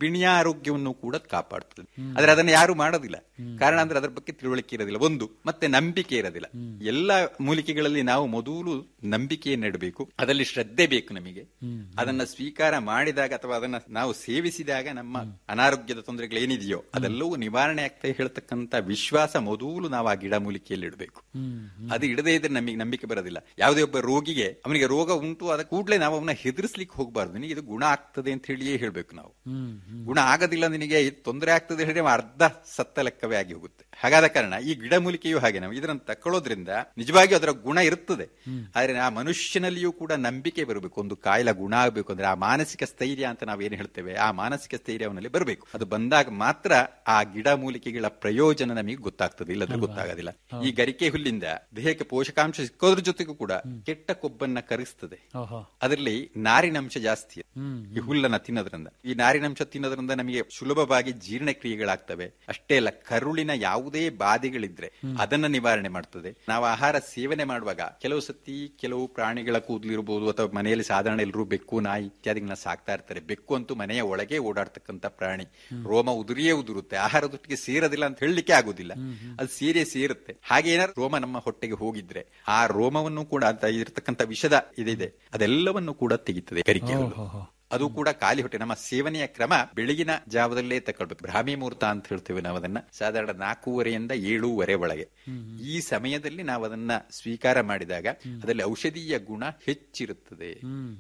ಆರೋಗ್ಯವನ್ನು ಕೂಡ ಕಾಪಾಡ್ತದೆ ಆದ್ರೆ ಅದನ್ನ ಯಾರು ಮಾಡೋದಿಲ್ಲ ಕಾರಣ ಅಂದ್ರೆ ಅದರ ಬಗ್ಗೆ ತಿಳುವಳಿಕೆ ಇರೋದಿಲ್ಲ ಒಂದು ಮತ್ತೆ ನಂಬಿಕೆ ಇರೋದಿಲ್ಲ ಎಲ್ಲ ಮೂಲಿಕೆಗಳಲ್ಲಿ ನಾವು ಮೊದಲು ನಂಬಿಕೆಯನ್ನು ಇಡಬೇಕು ಅದರಲ್ಲಿ ಶ್ರದ್ಧೆ ಬೇಕು ನಮಗೆ ಅದನ್ನ ಸ್ವೀಕಾರ ಮಾಡಿದಾಗ ಅಥವಾ ಅದನ್ನ ನಾವು ಸೇವಿಸಿದಾಗ ನಮ್ಮ ಅನಾರೋಗ್ಯದ ತೊಂದರೆಗಳು ಏನಿದೆಯೋ ಅದೆಲ್ಲವೂ ನಿವಾರಣೆ ಆಗ್ತಾ ಹೇಳ್ತಕ್ಕಂತ ವಿಶ್ವಾಸ ಮೊದಲು ನಾವು ಆ ಗಿಡ ಮೂಲಿಕೆಯಲ್ಲಿ ಇಡಬೇಕು ಅದು ಇಡದೇ ಇದ್ರೆ ನಮಗೆ ನಂಬಿಕೆ ಬರೋದಿಲ್ಲ ಯಾವುದೇ ಒಬ್ಬ ರೋಗಿಗೆ ಅವನಿಗೆ ರೋಗ ಉಂಟು ಅದ ಕೂಡಲೇ ನಾವು ಅವನ ಹೆದರ್ಸ್ಲಿಕ್ಕೆ ಹೋಗಬಾರ್ದು ನಿನಗೆ ಇದು ಗುಣ ಆಗ್ತದೆ ಅಂತ ಹೇಳಿಯೇ ಹೇಳ್ಬೇಕು ನಾವು ಗುಣ ಆಗೋದಿಲ್ಲ ನಿನಗೆ ಇದು ತೊಂದರೆ ಆಗ್ತದೆ ಹೇಳಿ ಅರ್ಧ ಸತ್ತ ಲೆಕ್ಕವೇ ಆಗಿ ಹೋಗುತ್ತೆ ಹಾಗಾದ ಕಾರಣ ಈ ಗಿಡಮೂಲಿಕೆಯೂ ಹಾಗೆ ನಾವು ಇದನ್ನು ತಕೊಳ್ಳೋದ್ರಿಂದ ನಿಜವಾಗಿಯೂ ಅದರ ಗುಣ ಇರುತ್ತದೆ ಆದ್ರೆ ಆ ಮನುಷ್ಯನಲ್ಲಿಯೂ ಕೂಡ ನಂಬಿಕೆ ಬರಬೇಕು ಒಂದು ಕಾಯಿಲೆ ಗುಣ ಆಗಬೇಕು ಅಂದ್ರೆ ಆ ಮಾನಸಿಕ ಸ್ಥೈರ್ಯ ಅಂತ ನಾವೇನು ಹೇಳ್ತೇವೆ ಆ ಮಾನಸಿಕ ಸ್ಥೈರ್ಯ ಅವನಲ್ಲಿ ಬರಬೇಕು ಅದು ಬಂದಾಗ ಮಾತ್ರ ಆ ಗಿಡ ಮೂಲಿಕೆಗಳ ಪ್ರಯೋಜನ ನಮಗೆ ಗೊತ್ತಾಗ್ತದೆ ಇಲ್ಲದ್ರೆ ಗೊತ್ತಾಗೋದಿಲ್ಲ ಈ ಗರಿಕೆ ಹುಲ್ಲಿಂದ ದೇಹಕ್ಕೆ ಪೋಷಕಾಂಶ ಸಿಕ್ಕೋದ್ರ ಜೊತೆಗೂ ಕೂಡ ಕೆಟ್ಟ ಕೊಬ್ಬನ್ನ ಕರಿಸ್ತದೆ ಓಹೋ ಅದರಲ್ಲಿ ನಾರಿನಂಶ ಜಾಸ್ತಿ ಈ ಹುಲ್ಲನ್ನ ತಿನ್ನೋದ್ರಿಂದ ಈ ನಾರಿನಂಶ ತಿನ್ನೋದ್ರಿಂದ ನಮಗೆ ಸುಲಭವಾಗಿ ಜೀರ್ಣಕ್ರಿಯೆಗಳಾಗ್ತವೆ ಅಷ್ಟೇ ಅಲ್ಲ ಕರುಳಿನ ಯಾವುದೇ ಬಾಧೆಗಳಿದ್ರೆ ಅದನ್ನ ನಿವಾರಣೆ ಮಾಡ್ತದೆ ನಾವು ಆಹಾರ ಸೇವನೆ ಮಾಡುವಾಗ ಕೆಲವು ಸತಿ ಕೆಲವು ಪ್ರಾಣಿಗಳ ಕೂದಲಿರ್ಬೋದು ಅಥವಾ ಮನೆಯಲ್ಲಿ ಸಾಧಾರಣ ಎಲ್ಲರೂ ಬೆಕ್ಕು ನಾಯಿ ಇತ್ಯಾದಿಗಳನ್ನ ಸಾಕ್ತಾ ಇರ್ತಾರೆ ಬೆಕ್ಕು ಅಂತೂ ಮನೆಯ ಒಳಗೆ ಓಡಾಡ್ತಕ್ಕಂಥ ಪ್ರಾಣಿ ರೋಮ ಉದುರಿಯೇ ಉದುರುತ್ತೆ ಆಹಾರದೊಟ್ಟಿಗೆ ಸೇರೋದಿಲ್ಲ ಅಂತ ಹೇಳಲಿಕ್ಕೆ ಆಗುದಿಲ್ಲ ಅದು ಸೇರೇ ಸೇರುತ್ತೆ ಹಾಗೆ ಏನಾದ್ರು ರೋಮ ನಮ್ಮ ಹೊಟ್ಟೆಗೆ ಹೋಗಿದ್ರೆ ಆ ರೋಮವನ್ನು ಕೂಡ ಅಂತ ಇರತಕ್ಕಂಥ ವಿಷದ ಇದಿದೆ ಅದೆಲ್ಲವನ್ನು ಕೂಡ ತೆಗಿತದೆ ಕರಿಕೆ ಹುಲ್ಲು. ಅದು ಕೂಡ ಖಾಲಿ ಹೊಟ್ಟೆ ನಮ್ಮ ಸೇವನೆಯ ಕ್ರಮ ಬೆಳಗಿನ ಜಾವದಲ್ಲೇ ತಕೊಳ್ಬೇಕು ಬ್ರಾಹ್ಮಿ ಮುಹೂರ್ತ ಅಂತ ಹೇಳ್ತೇವೆ ನಾವು ಅದನ್ನ ಸಾಧಾರಣ ನಾಲ್ಕೂವರೆಯಿಂದ ಏಳೂವರೆ ಒಳಗೆ ಈ ಸಮಯದಲ್ಲಿ ನಾವು ಅದನ್ನ ಸ್ವೀಕಾರ ಮಾಡಿದಾಗ ಅದರಲ್ಲಿ ಔಷಧೀಯ ಗುಣ ಹೆಚ್ಚಿರುತ್ತದೆ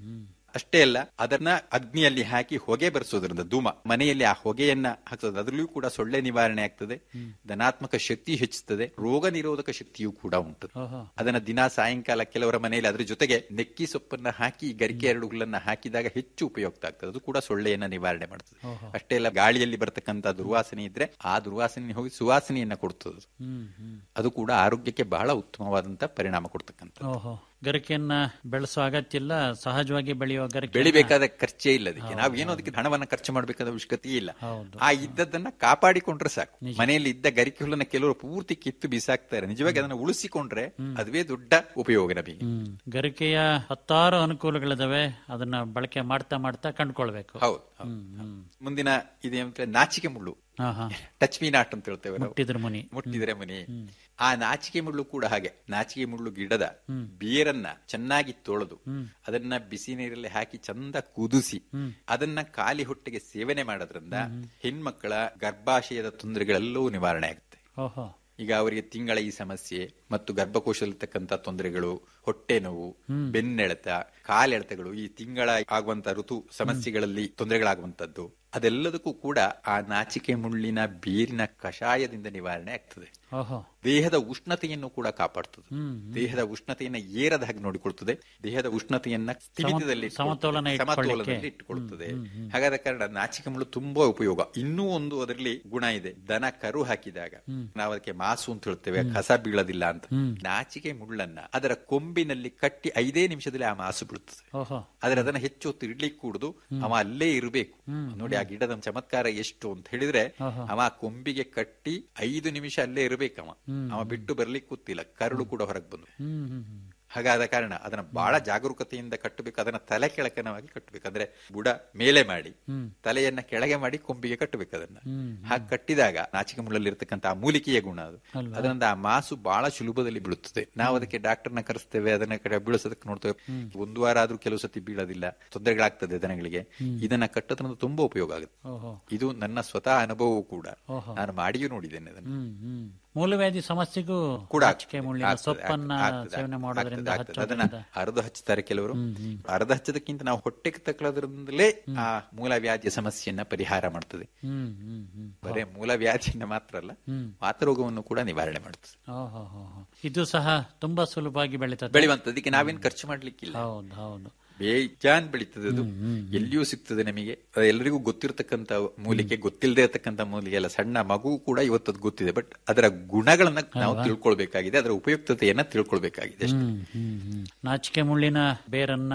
ಅಷ್ಟೇ ಅಲ್ಲ ಅದನ್ನ ಅಗ್ನಿಯಲ್ಲಿ ಹಾಕಿ ಹೊಗೆ ಬರೆಸೋದ್ರಿಂದ ಧೂಮ ಮನೆಯಲ್ಲಿ ಆ ಹೊಗೆಯನ್ನ ಹಾಕೋದು ಅದರಲ್ಲೂ ಕೂಡ ಸೊಳ್ಳೆ ನಿವಾರಣೆ ಆಗ್ತದೆ ಧನಾತ್ಮಕ ಶಕ್ತಿ ಹೆಚ್ಚುತ್ತದೆ ರೋಗ ನಿರೋಧಕ ಶಕ್ತಿಯೂ ಕೂಡ ಉಂಟು ಅದನ್ನ ದಿನ ಸಾಯಂಕಾಲ ಕೆಲವರ ಮನೆಯಲ್ಲಿ ಅದ್ರ ಜೊತೆಗೆ ನೆಕ್ಕಿ ಸೊಪ್ಪನ್ನ ಹಾಕಿ ಗರಿಕೆ ಎರಡು ಹುಲ್ಲನ್ನ ಹಾಕಿದಾಗ ಹೆಚ್ಚು ಉಪಯುಕ್ತ ಆಗ್ತದೆ ಅದು ಕೂಡ ಸೊಳ್ಳೆಯನ್ನ ನಿವಾರಣೆ ಮಾಡ್ತದೆ ಅಷ್ಟೇ ಅಲ್ಲ ಗಾಳಿಯಲ್ಲಿ ಬರ್ತಕ್ಕಂತ ದುರ್ವಾಸನೆ ಇದ್ರೆ ಆ ದುರ್ವಾಸನೆ ಹೋಗಿ ಸುವಾಸನೆಯನ್ನ ಕೊಡ್ತದೆ ಅದು. ಅದು ಕೂಡ ಆರೋಗ್ಯಕ್ಕೆ ಬಹಳ ಉತ್ತಮವಾದಂತ ಪರಿಣಾಮ ಕೊಡ್ತಕ್ಕಂಥ ಓಹೋ ಗರಿಕೆಯನ್ನ ಬೆಳೆಸೋ ಅಗತ್ಯ ಇಲ್ಲ ಸಹಜವಾಗಿ ಬೆಳೆಯುವ ಗರಿಕೆ ಬೆಳಿಬೇಕಾದ ಖರ್ಚೇ ಇಲ್ಲ ಅದಕ್ಕೆ ನಾವು ಏನೋ ಅದಕ್ಕೆ ಹಣವನ್ನ ಖರ್ಚು ಮಾಡಬೇಕಾದ ಅವಶ್ಯಕತೆ ಇಲ್ಲ ಆ ಇದ್ದದನ್ನ ಕಾಪಾಡಿಕೊಂಡ್ರೆ ಸಾಕು ಮನೆಯಲ್ಲಿ ಇದ್ದ ಗರಿಕೆ ಹುಲ್ಲನ್ನ ಕೆಲವರು ಪೂರ್ತಿ ಕಿತ್ತು ಬಿಸಾಕ್ತಾರೆ ನಿಜವಾಗಿ ಅದನ್ನ ಉಳಿಸಿಕೊಂಡ್ರೆ ಅದುವೇ ದೊಡ್ಡ ಉಪಯೋಗ ನಮಗೆ ಹ್ಮ್ ಗರಿಕೆಯ ಹತ್ತಾರು ಅನುಕೂಲಗಳಿದಾವೆ ಅದನ್ನ ಬಳಕೆ ಮಾಡ್ತಾ ಮಾಡ್ತಾ ಕಂಡ್ಕೊಳ್ಬೇಕು ಹೌದು ಹೌದು. ಮುಂದಿನ ಇದೇನಂದ್ರೆ ನಾಚಿಕೆ ಮುಳ್ಳು ಹಾ ಹಾ ಟಚ್ ಮೀ ನಾಟ್ ಅಂತ ಹೇಳ್ತೇವೆ ನಾವು. ಮುಟ್ಟಿದ್ರ ಮುನಿ ಮುಟ್ಟಿದ್ರೆ ಮುನಿ ಆ ನಾಚಿಕೆ ಮುಳ್ಳು ಕೂಡ ಹಾಗೆ ನಾಚಿಕೆ ಮುಳ್ಳು ಗಿಡದ ಬೇರನ್ನ ಚೆನ್ನಾಗಿ ತೊಳೆದು ಅದನ್ನ ಬಿಸಿ ನೀರಲ್ಲಿ ಹಾಕಿ ಚಂದ ಕುದಿಸಿ ಅದನ್ನ ಖಾಲಿ ಹೊಟ್ಟೆಗೆ ಸೇವನೆ ಮಾಡೋದ್ರಿಂದ ಹೆಣ್ಮಕ್ಕಳ ಗರ್ಭಾಶಯದ ತೊಂದರೆಗಳೆಲ್ಲವೂ ನಿವಾರಣೆ ಆಗುತ್ತೆ ಓಹೋ ಈಗ ಅವರಿಗೆ ತಿಂಗಳ ಈ ಸಮಸ್ಯೆ ಮತ್ತು ಗರ್ಭಕೋಶದಲ್ಲಿರ್ತಕ್ಕಂಥ ತೊಂದರೆಗಳು ಹೊಟ್ಟೆ ನೋವು ಬೆನ್ನೆಳೆತ ಕಾಲೆಳೆತಗಳು ಈ ತಿಂಗಳ ಆಗುವಂತ ಋತು ಸಮಸ್ಯೆಗಳಲ್ಲಿ ತೊಂದರೆಗಳಾಗುವಂತದ್ದು ಅದೆಲ್ಲದಕ್ಕೂ ಕೂಡ ಆ ನಾಚಿಕೆ ಮುಳ್ಳಿನ ಬೇರಿನ ಕಷಾಯದಿಂದ ನಿವಾರಣೆ ಆಗ್ತದೆ ಓಹೋ ದೇಹದ ಉಷ್ಣತೆಯನ್ನು ಕೂಡ ಕಾಪಾಡ್ತದೆ ದೇಹದ ಉಷ್ಣತೆಯನ್ನ ಏರದ ಹಾಗೆ ನೋಡಿಕೊಳ್ತದೆ ದೇಹದ ಉಷ್ಣತೆಯನ್ನ ಸ್ಥಿಮಿತದಲ್ಲಿ ಸಮತೋಲನ ಇಟ್ಕೊಳ್ತದೆ. ಇಟ್ಕೊಳ್ಳಿಕ್ಕೆ. ಸಮತೋಲನದಲ್ಲಿ ಇಟ್ಟುಕೊಳ್ಳುತ್ತದೆ ಹಾಗಾದ ಕಾರಣ ನಾಚಿಕೆ ಮುಳ್ಳು ತುಂಬಾ ಉಪಯೋಗ ಇನ್ನೂ ಒಂದು ಅದರಲ್ಲಿ ಗುಣ ಇದೆ ದನ ಕರು ಹಾಕಿದಾಗ ನಾವು ಅದಕ್ಕೆ ಮಾಸು ಅಂತ ಹೇಳ್ತೇವೆ ಕಸ ಬೀಳೋದಿಲ್ಲ ಅಂತ ನಾಚಿಕೆ ಮುಳ್ಳನ್ನ ಅದರ ಕೊಂಬಿನಲ್ಲಿ ಕಟ್ಟಿ ಐದೇ ನಿಮಿಷದಲ್ಲಿ ಆ ಮಾಸು ಬೀಳುತ್ತದೆ ಓಹೋ ಆದ್ರೆ ಅದನ್ನ ಹೆಚ್ಚು ಹೊತ್ತು ಇಡ್ಲಿಕ್ಕೆ ಕೂಡುದು ಅವ ಅಲ್ಲೇ ಇರಬೇಕು ನೋಡಿ ಆ ಗಿಡದ ಚಮತ್ಕಾರ ಎಷ್ಟು ಅಂತ ಹೇಳಿದ್ರೆ ಅವ ಆ ಕೊಂಬಿಗೆ ಕಟ್ಟಿ ಐದು ನಿಮಿಷ ಅಲ್ಲೇ ಇರ್ಬೇಕವ ಅವ ಬಿಟ್ಟು ಬರ್ಲಿಕ್ಕೆ ಕೂತಿಲ್ಲ ಕರುಳು ಕೂಡ ಹೊರಗೆ ಬಂದು ಹ್ಮ್ ಹ್ಮ್ ಹ್ಮ್ ಹಾಗಾದ ಕಾರಣ ಅದನ್ನ ಬಹಳ ಜಾಗರೂಕತೆಯಿಂದ ಕಟ್ಟಬೇಕು ಅದನ್ನ ತಲೆ ಕೆಳಕನವಾಗಿ ಕಟ್ಟಬೇಕು ಅಂದ್ರೆ ಬುಡ ಮೇಲೆ ಮಾಡಿ ತಲೆಯನ್ನ ಕೆಳಗೆ ಮಾಡಿ ಕೊಂಬಿಗೆ ಕಟ್ಟಬೇಕು ಅದನ್ನ ಹಾಗೆ ಕಟ್ಟಿದಾಗ ನಾಚಿಕೆ ಮುಳ್ಳಲ್ಲಿ ಇರ್ತಕ್ಕಂಥ ಆ ಮೂಲಿಕೆಯ ಗುಣ ಅದು ಅದರಿಂದ ಆ ಮಾಸು ಬಹಳ ಸುಲಭದಲ್ಲಿ ಬೀಳುತ್ತದೆ ನಾವು ಅದಕ್ಕೆ ಡಾಕ್ಟರ್ನ ಕರೆಸ್ತೇವೆ ಅದನ್ನ ಕಡೆ ಬೀಳಿಸೋದಕ್ಕೆ ನೋಡ್ತೇವೆ ಒಂದು ವಾರ ಆದ್ರೂ ಕೆಲವು ಸತಿ ಬೀಳೋದಿಲ್ಲ ತೊಂದರೆಗಳಾಗ್ತದೆ ದನಗಳಿಗೆ ಇದನ್ನ ಕಟ್ಟೋದ್ರಿಂದ ತುಂಬಾ ಉಪಯೋಗ ಆಗುತ್ತೆ ಓಹೋ ಇದು ನನ್ನ ಸ್ವತಃ ಅನುಭವವೂ ಕೂಡ ನಾನು ಮಾಡಿಯೂ ನೋಡಿದ್ದೇನೆ ಅದನ್ನು ಹ್ಮ್ ಹ್ಮ್ ಮೂಲವ್ಯಾಧಿ ಸಮಸ್ಯೆಗೂ ಕೂಡ ನಾಚಿಕೆ ಮುಳ್ಳಿನ ಆಗ್ತದೆ, ಸೊಪ್ಪನ್ನ ಆಗ್ತದೆ, ಸೇವನೆ ಆಗ್ತದೆ, ಮಾಡೋದ್ರಿಂದ ಆಗ್ತದೆ. ಅದನ್ನ ಹಚ್ಚೋದ್ರಿಂದ ಅರ್ಧ ಹಚ್ಚುತ್ತಾರೆ ಕೆಲವರು ಅರ್ಧ ಹಚ್ಚೋದಕ್ಕಿಂತ ನಾವು ಹೊಟ್ಟೆಗೆ ತಕೊಳ್ಳೋದ್ರಿಂದಲೇ ಆ ಮೂಲ ವ್ಯಾಧಿಯ ಸಮಸ್ಯೆಯನ್ನ ಪರಿಹಾರ ಮಾಡ್ತದೆ ಹ್ಮ್ ಹ್ಮ್ ಹ್ಮ್ ಬರೇ ಮೂಲ ವ್ಯಾಧಿಯನ್ನ ಮಾತ್ರ ಅಲ್ಲ ವಾತರೋಗವನ್ನು ಕೂಡ ನಿವಾರಣೆ ಮಾಡ್ತದೆ ಓಹೋ ಹೋ ಹೋ. ಇದು ಸಹ ತುಂಬಾ ಸುಲಭವಾಗಿ ಬೆಳೀತದೆ ಬೆಳೆಯುವಂತ ಅದಕ್ಕೆ ನಾವೇನ್ ಖರ್ಚು ಮಾಡ್ಲಿಕ್ಕಿಲ್ಲ ಹೌದು ಹೌದು ಬೇಜಾನ್ ಬೆಳೀತದೆ ಅದು ಎಲ್ಲಿಯೂ ಸಿಗ್ತದೆ ನಮಗೆ ಅದು ಎಲ್ಲರಿಗೂ ಗೊತ್ತಿರತಕ್ಕಂತ ಮೂಲಿಕೆ ಗೊತ್ತಿಲ್ಲದೆ ಇರತಕ್ಕಂತ ಮೂಲಿಕೆ ಅಲ್ಲ ಸಣ್ಣ ಮಗು ಕೂಡ ಇವತ್ತದು ಗೊತ್ತಿದೆ ಬಟ್ ಅದರ ಗುಣಗಳನ್ನ ನಾವು ತಿಳ್ಕೊಳ್ಬೇಕಾಗಿದೆ ಅದರ ಉಪಯುಕ್ತತೆಯನ್ನ ತಿಳ್ಕೊಳ್ಬೇಕಾಗಿದೆ ಅಷ್ಟೇ ಹ್ಮ್ ಹ್ಮ್ ಹ್ಮ್ ನಾಚಿಕೆ ಮುಳ್ಳಿನ ಬೇರನ್ನ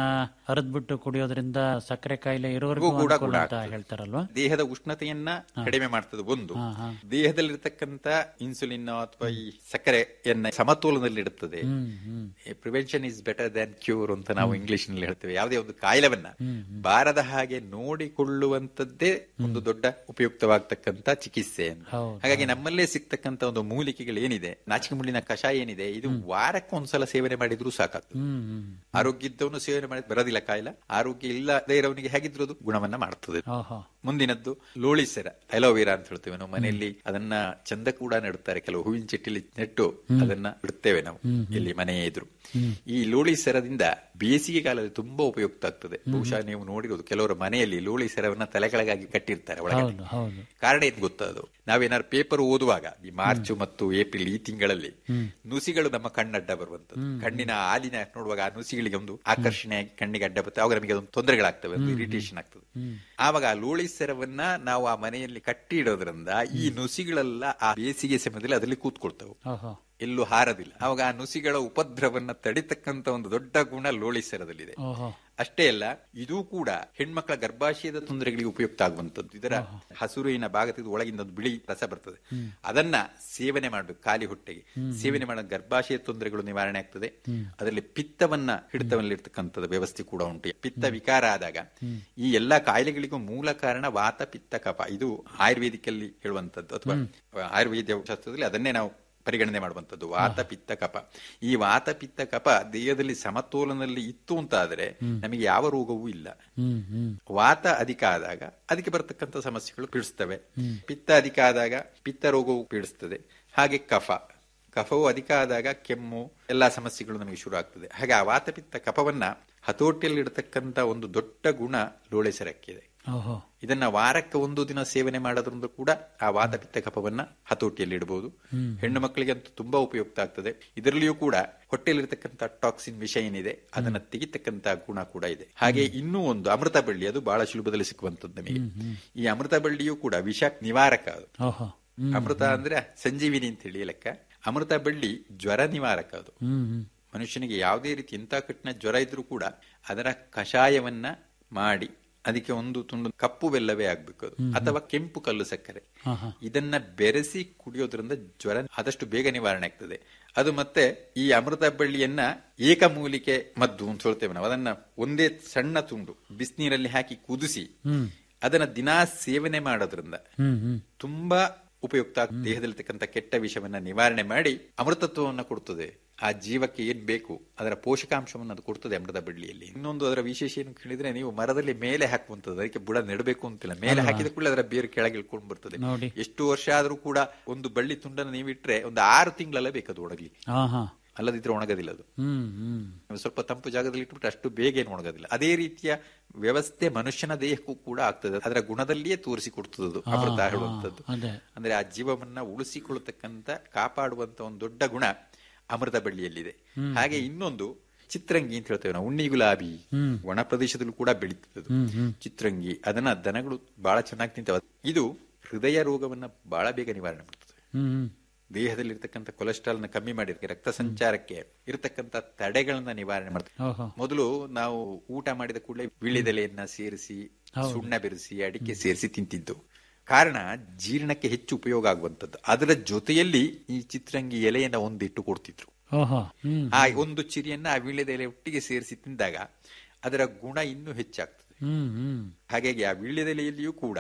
ಹರಿದ್ಬಿಟ್ಟು ಕುಡಿಯೋದ್ರಿಂದ ಸಕ್ಕರೆ ಕಾಯಿಲೆ ಇರೋರ್ಗೂ ಇವು ಕೂಡ ಅನುಕೂಲ ಗುಣ ಅಂತ ಆಗ್ತದೆ. ಹೇಳ್ತಾರಲ್ವಾ ದೇಹದ ಉಷ್ಣತೆಯನ್ನ ಕಡಿಮೆ ಮಾಡ್ತದೆ ಒಂದು ಹಾ, ಹಾ. ದೇಹದಲ್ಲಿರ್ತಕ್ಕಂಥ ಇನ್ಸುಲಿನ್ ಅಥವಾ ಈ ಸಕ್ಕರೆಯನ್ನ ಸಮತೋಲನದಲ್ಲಿ ಇಡುತ್ತದೆ hmm hmm prevention is better than cure ಅಂತ ನಾವು ಇಂಗ್ಲಿಷ್ ನಲ್ಲಿ ಹೇಳ್ತೇವೆ ಯಾವುದೇ ಒಂದು ಕಾಯಿಲೆವನ್ನ ಬಾರದ ಹಾಗೆ ನೋಡಿಕೊಳ್ಳುವಂತದ್ದೇ ಒಂದು ದೊಡ್ಡ ಉಪಯುಕ್ತವಾಗ್ತಕ್ಕಂತ ಚಿಕಿತ್ಸೆ ಅಂತ ಹೌದು. ಹಾಗಾಗಿ ನಮ್ಮಲ್ಲೇ ಸಿಗ್ತಕ್ಕಂತ ಒಂದು ಮೂಲಿಕೆಗಳು ಏನಿದೆ ನಾಚಿಕೆ ಮುಳ್ಳಿನ ಕಷಾಯ ಏನಿದೆ ಇದು ವಾರಕ್ಕೆ ಒಂದ್ಸಲ ಸೇವನೆ ಮಾಡಿದ್ರೂ ಸಾಕಾಗ್ತದೆ ಹ್ಮ್ ಹ್ಮ್ ಆರೋಗ್ಯ ಇದ್ದವನು ಸೇವನೆ ಮಾಡಿ ಬರೋದಿಲ್ಲ ಕಾಯಿಲೆ ಆರೋಗ್ಯ ಇಲ್ಲದೇ ಇರೋವನಿಗೆ ಹೇಗಿದ್ರು ಅದು ಗುಣವನ್ನ ಮಾಡ್ತದೆ ಓಹೋ ಮುಂದಿನದ್ದು ಲೋಳಿಸೆರ ಅಲೋವೆರಾ ಅಂತ ಹೇಳ್ತೇವೆ ನಾವು ಮನೆಯಲ್ಲಿ ಅದನ್ನ ಚಂದ ಕೂಡ ನೆಡುತ್ತಾರೆ ಕೆಲವು ಹೂವಿನ ಚಟ್ಟಿಲಿ ನೆಟ್ಟು ಅದನ್ನ ಬಿಡುತ್ತೇವೆ ನಾವು ಇಲ್ಲಿ ಮನೆಯೇ ಇದ್ರು ಈ ಲೋಳಿ ಸೆರದಿಂದ ಬೇಸಿಗೆ ಕಾಲದಲ್ಲಿ ತುಂಬಾ ಉಪಯುಕ್ತ ಆಗ್ತದೆ ಬಹುಶಃ ನೀವು ನೋಡಿರೋದು ಕೆಲವರ ಮನೆಯಲ್ಲಿ ಲೋಳಿ ಸೆರವನ್ನ ತಲೆ ಕೆಳಗಾಗಿ ಕಟ್ಟಿರ್ತಾರೆ ಒಳಗಡೆ ಹೌದು ಹೌದು ಕಾರಣ ಏನ್ ಗೊತ್ತಾ ಅದು ನಾವೇನಾದ್ರು ಪೇಪರ್ ಓದುವಾಗ ಈ ಮಾರ್ಚ್ ಮತ್ತು ಏಪ್ರಿಲ್ ಈ ತಿಂಗಳಲ್ಲಿ ನುಸಿಗಳು ನಮ್ಮ ಕಣ್ಣಡ್ಡ ಬರುವಂತದ್ದು ಕಣ್ಣಿನ ಹಾಲಿನ ನೋಡುವಾಗ ಆ ನುಸಿಗಳಿಗೆ ಒಂದು ಆಕರ್ಷಣೆ ಕಣ್ಣಿಗೆ ಅಡ್ಡ ಬರುತ್ತೆ ಅವಾಗ ನಮಗೆ ಒಂದು ತೊಂದರೆಗಳಾಗ್ತವೆ ಒಂದು ಇರಿಟೇಷನ್ ಆಗ್ತದೆ ಆವಾಗ ಆ ಲೋಳಿ ಸೆರವನ್ನ ನಾವು ಆ ಮನೆಯಲ್ಲಿ ಕಟ್ಟಿ ಇಡೋದ್ರಿಂದ ಈ ನುಸಿಗಳೆಲ್ಲ ಆ ಬೇಸಿಗೆ ಸಮಯದಲ್ಲಿ ಅದರಲ್ಲಿ ಕೂತ್ಕೊಳ್ತವೆ ಓಹೋ ಎಲ್ಲೂ ಹಾರದಿಲ್ಲ ಅವಾಗ ಆ ನುಸಿಗಳ ಉಪದ್ರವನ್ನ ತಡಿತಕ್ಕಂತ ಒಂದು ದೊಡ್ಡ ಗುಣ ಲೋಳಿ ಸೆರದಲ್ಲಿದೆ ಓಹೋ ಅಷ್ಟೇ ಅಲ್ಲ ಇದು ಕೂಡ ಹೆಣ್ಮಕ್ಳ ಗರ್ಭಾಶಯದ ತೊಂದರೆಗಳಿಗೆ ಉಪಯುಕ್ತ ಆಗುವಂತದ್ದು ಇದರ ಹಸುರಿನ ಭಾಗದಿಂದ ಒಳಗಿಂದ ಒಂದು ಬಿಳಿ ರಸ ಬರ್ತದೆ ಅದನ್ನ ಸೇವನೆ ಮಾಡಬೇಕು ಖಾಲಿ ಹೊಟ್ಟೆಗೆ ಸೇವನೆ ಮಾಡೋ ಗರ್ಭಾಶಯ ತೊಂದರೆಗಳು ನಿವಾರಣೆ ಆಗ್ತದೆ ಅದರಲ್ಲಿ ಪಿತ್ತವನ್ನ ಹಿಡಿತವಲ್ಲಿರ್ತಕ್ಕಂಥದ್ದು ವ್ಯವಸ್ಥೆ ಕೂಡ ಉಂಟು ಪಿತ್ತ ವಿಕಾರ ಆದಾಗ ಈ ಎಲ್ಲಾ ಕಾಯಿಲೆಗಳಿಗೂ ಮೂಲ ಕಾರಣ ವಾತ ಪಿತ್ತ ಕಫ ಇದು ಆಯುರ್ವೇದಿಕಲ್ಲಿ ಹೇಳುವಂತದ್ದು ಅಥವಾ ಆಯುರ್ವೇದ ಶಾಸ್ತ್ರದಲ್ಲಿ ಅದನ್ನೇ ನಾವು ಪರಿಗಣನೆ ಮಾಡುವಂತದ್ದು ವಾತ ಪಿತ್ತ ಕಫ ಈ ವಾತ ಪಿತ್ತ ಕಫ ದೇಹದಲ್ಲಿ ಸಮತೋಲನದಲ್ಲಿ ಇತ್ತು ಅಂತ ಆದ್ರೆ ನಮಗೆ ಯಾವ ರೋಗವೂ ಇಲ್ಲ ಹ್ಮ್ ಹ್ಮ್ ವಾತ ಅಧಿಕ ಆದಾಗ ಅದಕ್ಕೆ ಬರತಕ್ಕಂತ ಸಮಸ್ಯೆಗಳು ಪೀಡಿಸ್ತವೆ ಪಿತ್ತ ಅಧಿಕ ಆದಾಗ ಪಿತ್ತ ರೋಗವು ಪೀಡಿಸ್ತದೆ ಹಾಗೆ ಕಫ ಕಫವು ಅಧಿಕ ಆದಾಗ ಕೆಮ್ಮು ಎಲ್ಲಾ ಸಮಸ್ಯೆಗಳು ನಮಗೆ ಶುರು ಆಗ್ತದೆ ಹಾಗೆ ಆ ವಾತ ಪಿತ್ತ ಕಫವನ್ನ ಹತೋಟಿಯಲ್ಲಿ ಇಡತಕ್ಕಂತ ಒಂದು ದೊಡ್ಡ ಗುಣ ಲೋಳೆ ಸೆರಕ್ಕಿದೆ ಓಹೋ ಇದನ್ನ ವಾರಕ್ಕೆ ಒಂದು ದಿನ ಸೇವನೆ ಮಾಡೋದ್ರಿಂದ ಕೂಡ ಆ ವಾತ ಪಿತ್ತ ಕಫವನ್ನ ಹತೋಟಿಯಲ್ಲಿ ಇಡಬಹುದು ಹೆಣ್ಣು ಮಕ್ಕಳಿಗಂತೂ ತುಂಬಾ ಉಪಯುಕ್ತ ಆಗ್ತದೆ ಇದರಲ್ಲಿಯೂ ಕೂಡ ಹೊಟ್ಟೆಯಲ್ಲಿರ್ತಕ್ಕಂಥ ಟಾಕ್ಸಿನ್ ವಿಷ ಏನಿದೆ ಅದನ್ನ ತೆಗಿತಕ್ಕಂತ ಗುಣ ಕೂಡ ಇದೆ ಹಾಗೆ ಇನ್ನೂ ಒಂದು ಅಮೃತ ಬಳ್ಳಿ ಅದು ಬಹಳ ಸುಲಭದಲ್ಲಿ ಸಿಕ್ಕುವಂತದ್ದು ನಮಗೆ ಈ ಅಮೃತ ಬಳ್ಳಿಯೂ ಕೂಡ ವಿಷ ನಿವಾರಕ ಅದು ಓಹೋ ಅಮೃತ ಅಂದ್ರೆ ಸಂಜೀವಿನಿ ಅಂತ ಹೇಳಿ ಲೆಕ್ಕ ಅಮೃತ ಬಳ್ಳಿ ಜ್ವರ ನಿವಾರಕ ಅದು ಹ್ಮ್ ಹ್ಮ್ ಮನುಷ್ಯನಿಗೆ ಯಾವುದೇ ರೀತಿ ಎಂತ ಕಠಿಣ ಜ್ವರ ಇದ್ರೂ ಕೂಡ ಅದರ ಕಷಾಯವನ್ನ ಮಾಡಿ ಅದಕ್ಕೆ ಒಂದು ತುಂಡು ಕಪ್ಪು ಬೆಲ್ಲವೇ ಆಗ್ಬೇಕು ಅದು ಅಥವಾ ಕೆಂಪು ಕಲ್ಲು ಸಕ್ಕರೆ ಹಾ, ಹಾ. ಇದನ್ನ ಬೆರೆಸಿ ಕುಡಿಯೋದ್ರಿಂದ ಜ್ವರ ಆದಷ್ಟು ಬೇಗ ನಿವಾರಣೆ ಆಗ್ತದೆ ಅದು ಮತ್ತೆ ಈ ಅಮೃತ ಬಳ್ಳಿಯನ್ನ ಏಕಮೂಲಿಕೆ ಮದ್ದು ಅಂತ ಹೇಳ್ತೇವೆ ನಾವು ಅದನ್ನ ಒಂದೇ ಸಣ್ಣ ತುಂಡು ಬಿಸಿನೀರಲ್ಲಿ ಹಾಕಿ ಕುದಿಸಿ ಅದನ್ನ ದಿನಾ ಸೇವನೆ ಮಾಡೋದ್ರಿಂದ ಹ್ಮ್ ಹ್ಮ್ ತುಂಬಾ ಉಪಯುಕ್ತ ದೇಹದಲ್ಲಿರ್ತಕ್ಕಂಥ ಕೆಟ್ಟ ವಿಷವನ್ನ ನಿವಾರಣೆ ಮಾಡಿ ಅಮೃತತ್ವವನ್ನ ಕೊಡ್ತದೆ ಆ ಜೀವಕ್ಕೆ ಏನ್ ಬೇಕು ಅದರ ಪೋಷಕಾಂಶವನ್ನು ಅದು ಕೊಡ್ತದೆ ಅಮೃತ ಬಳ್ಳಿಯಲ್ಲಿ ಇನ್ನೊಂದು ಅದರ ವಿಶೇಷ ಏನು ಕೇಳಿದ್ರೆ ನೀವು ಮರದಲ್ಲಿ ಮೇಲೆ ಹಾಕುವಂತದ್ದು ಅದಕ್ಕೆ ಬುಡ ನೆಡಬೇಕು ಅಂತಿಲ್ಲ ಮೇಲೆ ಹಾಕಿದ ಕೂಡಲೇ ಅದರ ಬೇರು ಕೆಳಗೆ ಇಳ್ಕೊಂಡು ಬರ್ತದೆ ನೋಡಿ. ಎಷ್ಟು ವರ್ಷ ಆದ್ರೂ ಕೂಡ ಒಂದು ಬಳ್ಳಿ ತುಂಡನ್ನು ನೀವಿಟ್ರೆ ಒಂದು ಆರು ತಿಂಗಳೆಲ್ಲ ಬೇಕದು ಒಣಗಲಿ ಹಾ ಹಾ ಅಲ್ಲದಿದ್ರೆ ಒಣಗದಿಲ್ಲ ಅದು ಹ್ಮ್ ಹ್ಮ್ ನೀವು ಸ್ವಲ್ಪ ತಂಪು ಜಾಗದಲ್ಲಿ ಇಟ್ಬಿಟ್ರೆ ಅಷ್ಟು ಬೇಗ ಏನು ಒಣಗೋದಿಲ್ಲ ಅದೇ ರೀತಿಯ ವ್ಯವಸ್ಥೆ ಮನುಷ್ಯನ ದೇಹಕ್ಕೂ ಕೂಡ ಆಗ್ತದೆ ಅದರ ಗುಣದಲ್ಲಿಯೇ ತೋರಿಸಿಕೊಡ್ತದದು ಅಮೃತ ಹೇಳುವಂಥದ್ದು ಅದೇ ಅಂದ್ರೆ ಆ ಜೀವವನ್ನ ಉಳಿಸಿಕೊಳ್ಳತಕ್ಕಂತ ಕಾಪಾಡುವಂತ ಒಂದು ದೊಡ್ಡ ಗುಣ ಅಮೃತ ಬಳ್ಳಿಯಲ್ಲಿದೆ ಹಾಗೆ ಇನ್ನೊಂದು ಚಿತ್ರಂಗಿ ಅಂತ ಹೇಳ್ತೇವೆ ನಾವು ಉಣ್ಣಿ ಗುಲಾಬಿ ಒಣ ಪ್ರದೇಶದಲ್ಲೂ ಕೂಡ ಬೆಳೀತದೆ ಅದು. ಚಿತ್ರಂಗಿ ಅದನ್ನ ದನಗಳು ಬಹಳ ಚೆನ್ನಾಗಿ ತಿಂತವೆ ಇದು ಹೃದಯ ರೋಗವನ್ನ ಬಹಳ ಬೇಗ ನಿವಾರಣೆ ಮಾಡ್ತದೆ ಹ್ಮ್ ಹ್ಮ್ ದೇಹದಲ್ಲಿರ್ತಕ್ಕಂಥ ಕೊಲೆಸ್ಟ್ರಾಲ್ ನ ಕಮ್ಮಿ ಮಾಡಿರ್ತಾರೆ ರಕ್ತ ಸಂಚಾರಕ್ಕೆ ಇರತಕ್ಕಂತ ತಡೆಗಳನ್ನ ನಿವಾರಣೆ ಮಾಡ್ತದೆ ಓಹೋ ಮೊದಲು ನಾವು ಊಟ ಮಾಡಿದ ಕೂಡಲೇ ವಿಳಿದೆಲೆಯನ್ನ ಸೇರಿಸಿ ಸುಣ್ಣ ಬೆರೆಸಿ ಅಡಿಕೆ ಸೇರಿಸಿ ತಿಂತಿದ್ದು ಕಾರಣ ಜೀರ್ಣಕ್ಕೆ ಹೆಚ್ಚು ಉಪಯೋಗ ಆಗುವಂತದ್ದು ಅದರ ಜೊತೆಯಲ್ಲಿ ಈ ಚಿತ್ರಂಗಿ ಎಲೆಯನ್ನ ಒಂದಿಟ್ಟು ಕೊಡ್ತಿದ್ರು ಓಹೋ ಹ್ಮ್ ಆ ಒಂದು ಚಿರಿಯನ್ನ ಆ ವೀಳ್ಯದೆಲೆ ಒಟ್ಟಿಗೆ ಸೇರಿಸಿ ತಿಂದಾಗ ಅದರ ಗುಣ ಇನ್ನೂ ಹೆಚ್ಚಾಗ್ತದೆ ಹ್ಮ್ ಹ್ಮ್ ಹಾಗಾಗಿ ಆ ವೀಳ್ಯದೆಲೆಯಲ್ಲಿಯೂ ಕೂಡ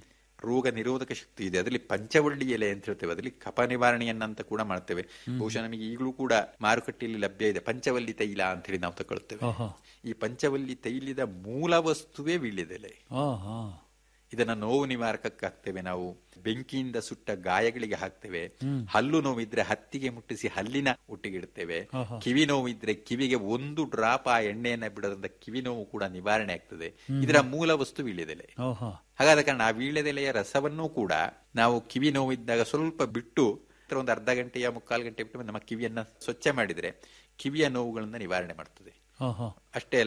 ರೋಗ ನಿರೋಧಕ ಶಕ್ತಿ ಇದೆ ಅದರಲ್ಲಿ ಪಂಚವಳ್ಳಿ ಎಲೆ ಅಂತ ಹೇಳ್ತೇವೆ ಅದರಲ್ಲಿ ಕಫ ನಿವಾರಣೆಯನ್ನ ಅಂತ ಕೂಡ ಮಾಡ್ತೇವೆ ಬಹುಶಃ ನಮಗೆ ಈಗಲೂ ಕೂಡ ಮಾರುಕಟ್ಟೆಯಲ್ಲಿ ಲಭ್ಯ ಇದೆ ಪಂಚವಲ್ಲಿ ತೈಲ ಅಂತ ಹೇಳಿ ನಾವು ತಗೊಳ್ತೇವೆ ಓಹೋ ಈ ಪಂಚವಲ್ಲಿ ತೈಲದ ಮೂಲ ವಸ್ತುವೇ ವೀಳ್ಯದೆಲೆ ಓಹೋ ಇದನ್ನ ನೋವು ನಿವಾರಕಕ್ಕೆ ಹಾಕ್ತೇವೆ ನಾವು ಬೆಂಕಿಯಿಂದ ಸುಟ್ಟ ಗಾಯಗಳಿಗೆ ಹಾಕ್ತೇವೆ ಹಲ್ಲು ನೋವಿದ್ರೆ ಹತ್ತಿಗೆ ಮುಟ್ಟಿಸಿ ಹಲ್ಲಿನ ಒಟ್ಟಿಗೆ ಇಡ್ತೇವೆ ಕಿವಿ ನೋವಿದ್ರೆ ಕಿವಿಗೆ ಒಂದು ಡ್ರಾಪ್ ಆ ಎಣ್ಣೆಯನ್ನ ಬಿಡೋದ್ರಿಂದ ಕಿವಿ ನೋವು ಕೂಡ ನಿವಾರಣೆ ಆಗ್ತದೆ ಇದರ ಮೂಲ ವಸ್ತು ವೀಳ್ಯದೆಲೆ ಓಹೋ ಹಾಗಾದ ಕಾರಣ ಆ ವೀಳ್ಯದೆಲೆಯ ರಸವನ್ನೂ ಕೂಡ ನಾವು ಕಿವಿ ನೋವಿದ್ದಾಗ ಸ್ವಲ್ಪ ಬಿಟ್ಟು ಒಂದು ಅರ್ಧ ಗಂಟೆಯ ಮುಕ್ಕಾಲು ಗಂಟೆ ಬಿಟ್ಟು ನಮ್ಮ ಕಿವಿಯನ್ನ ಸ್ವಚ್ಛ ಮಾಡಿದ್ರೆ ಕಿವಿಯ ನೋವುಗಳನ್ನ ನಿವಾರಣೆ ಮಾಡ್ತದೆ ಓಹೋ ಅಷ್ಟೇ ಅಲ್ಲ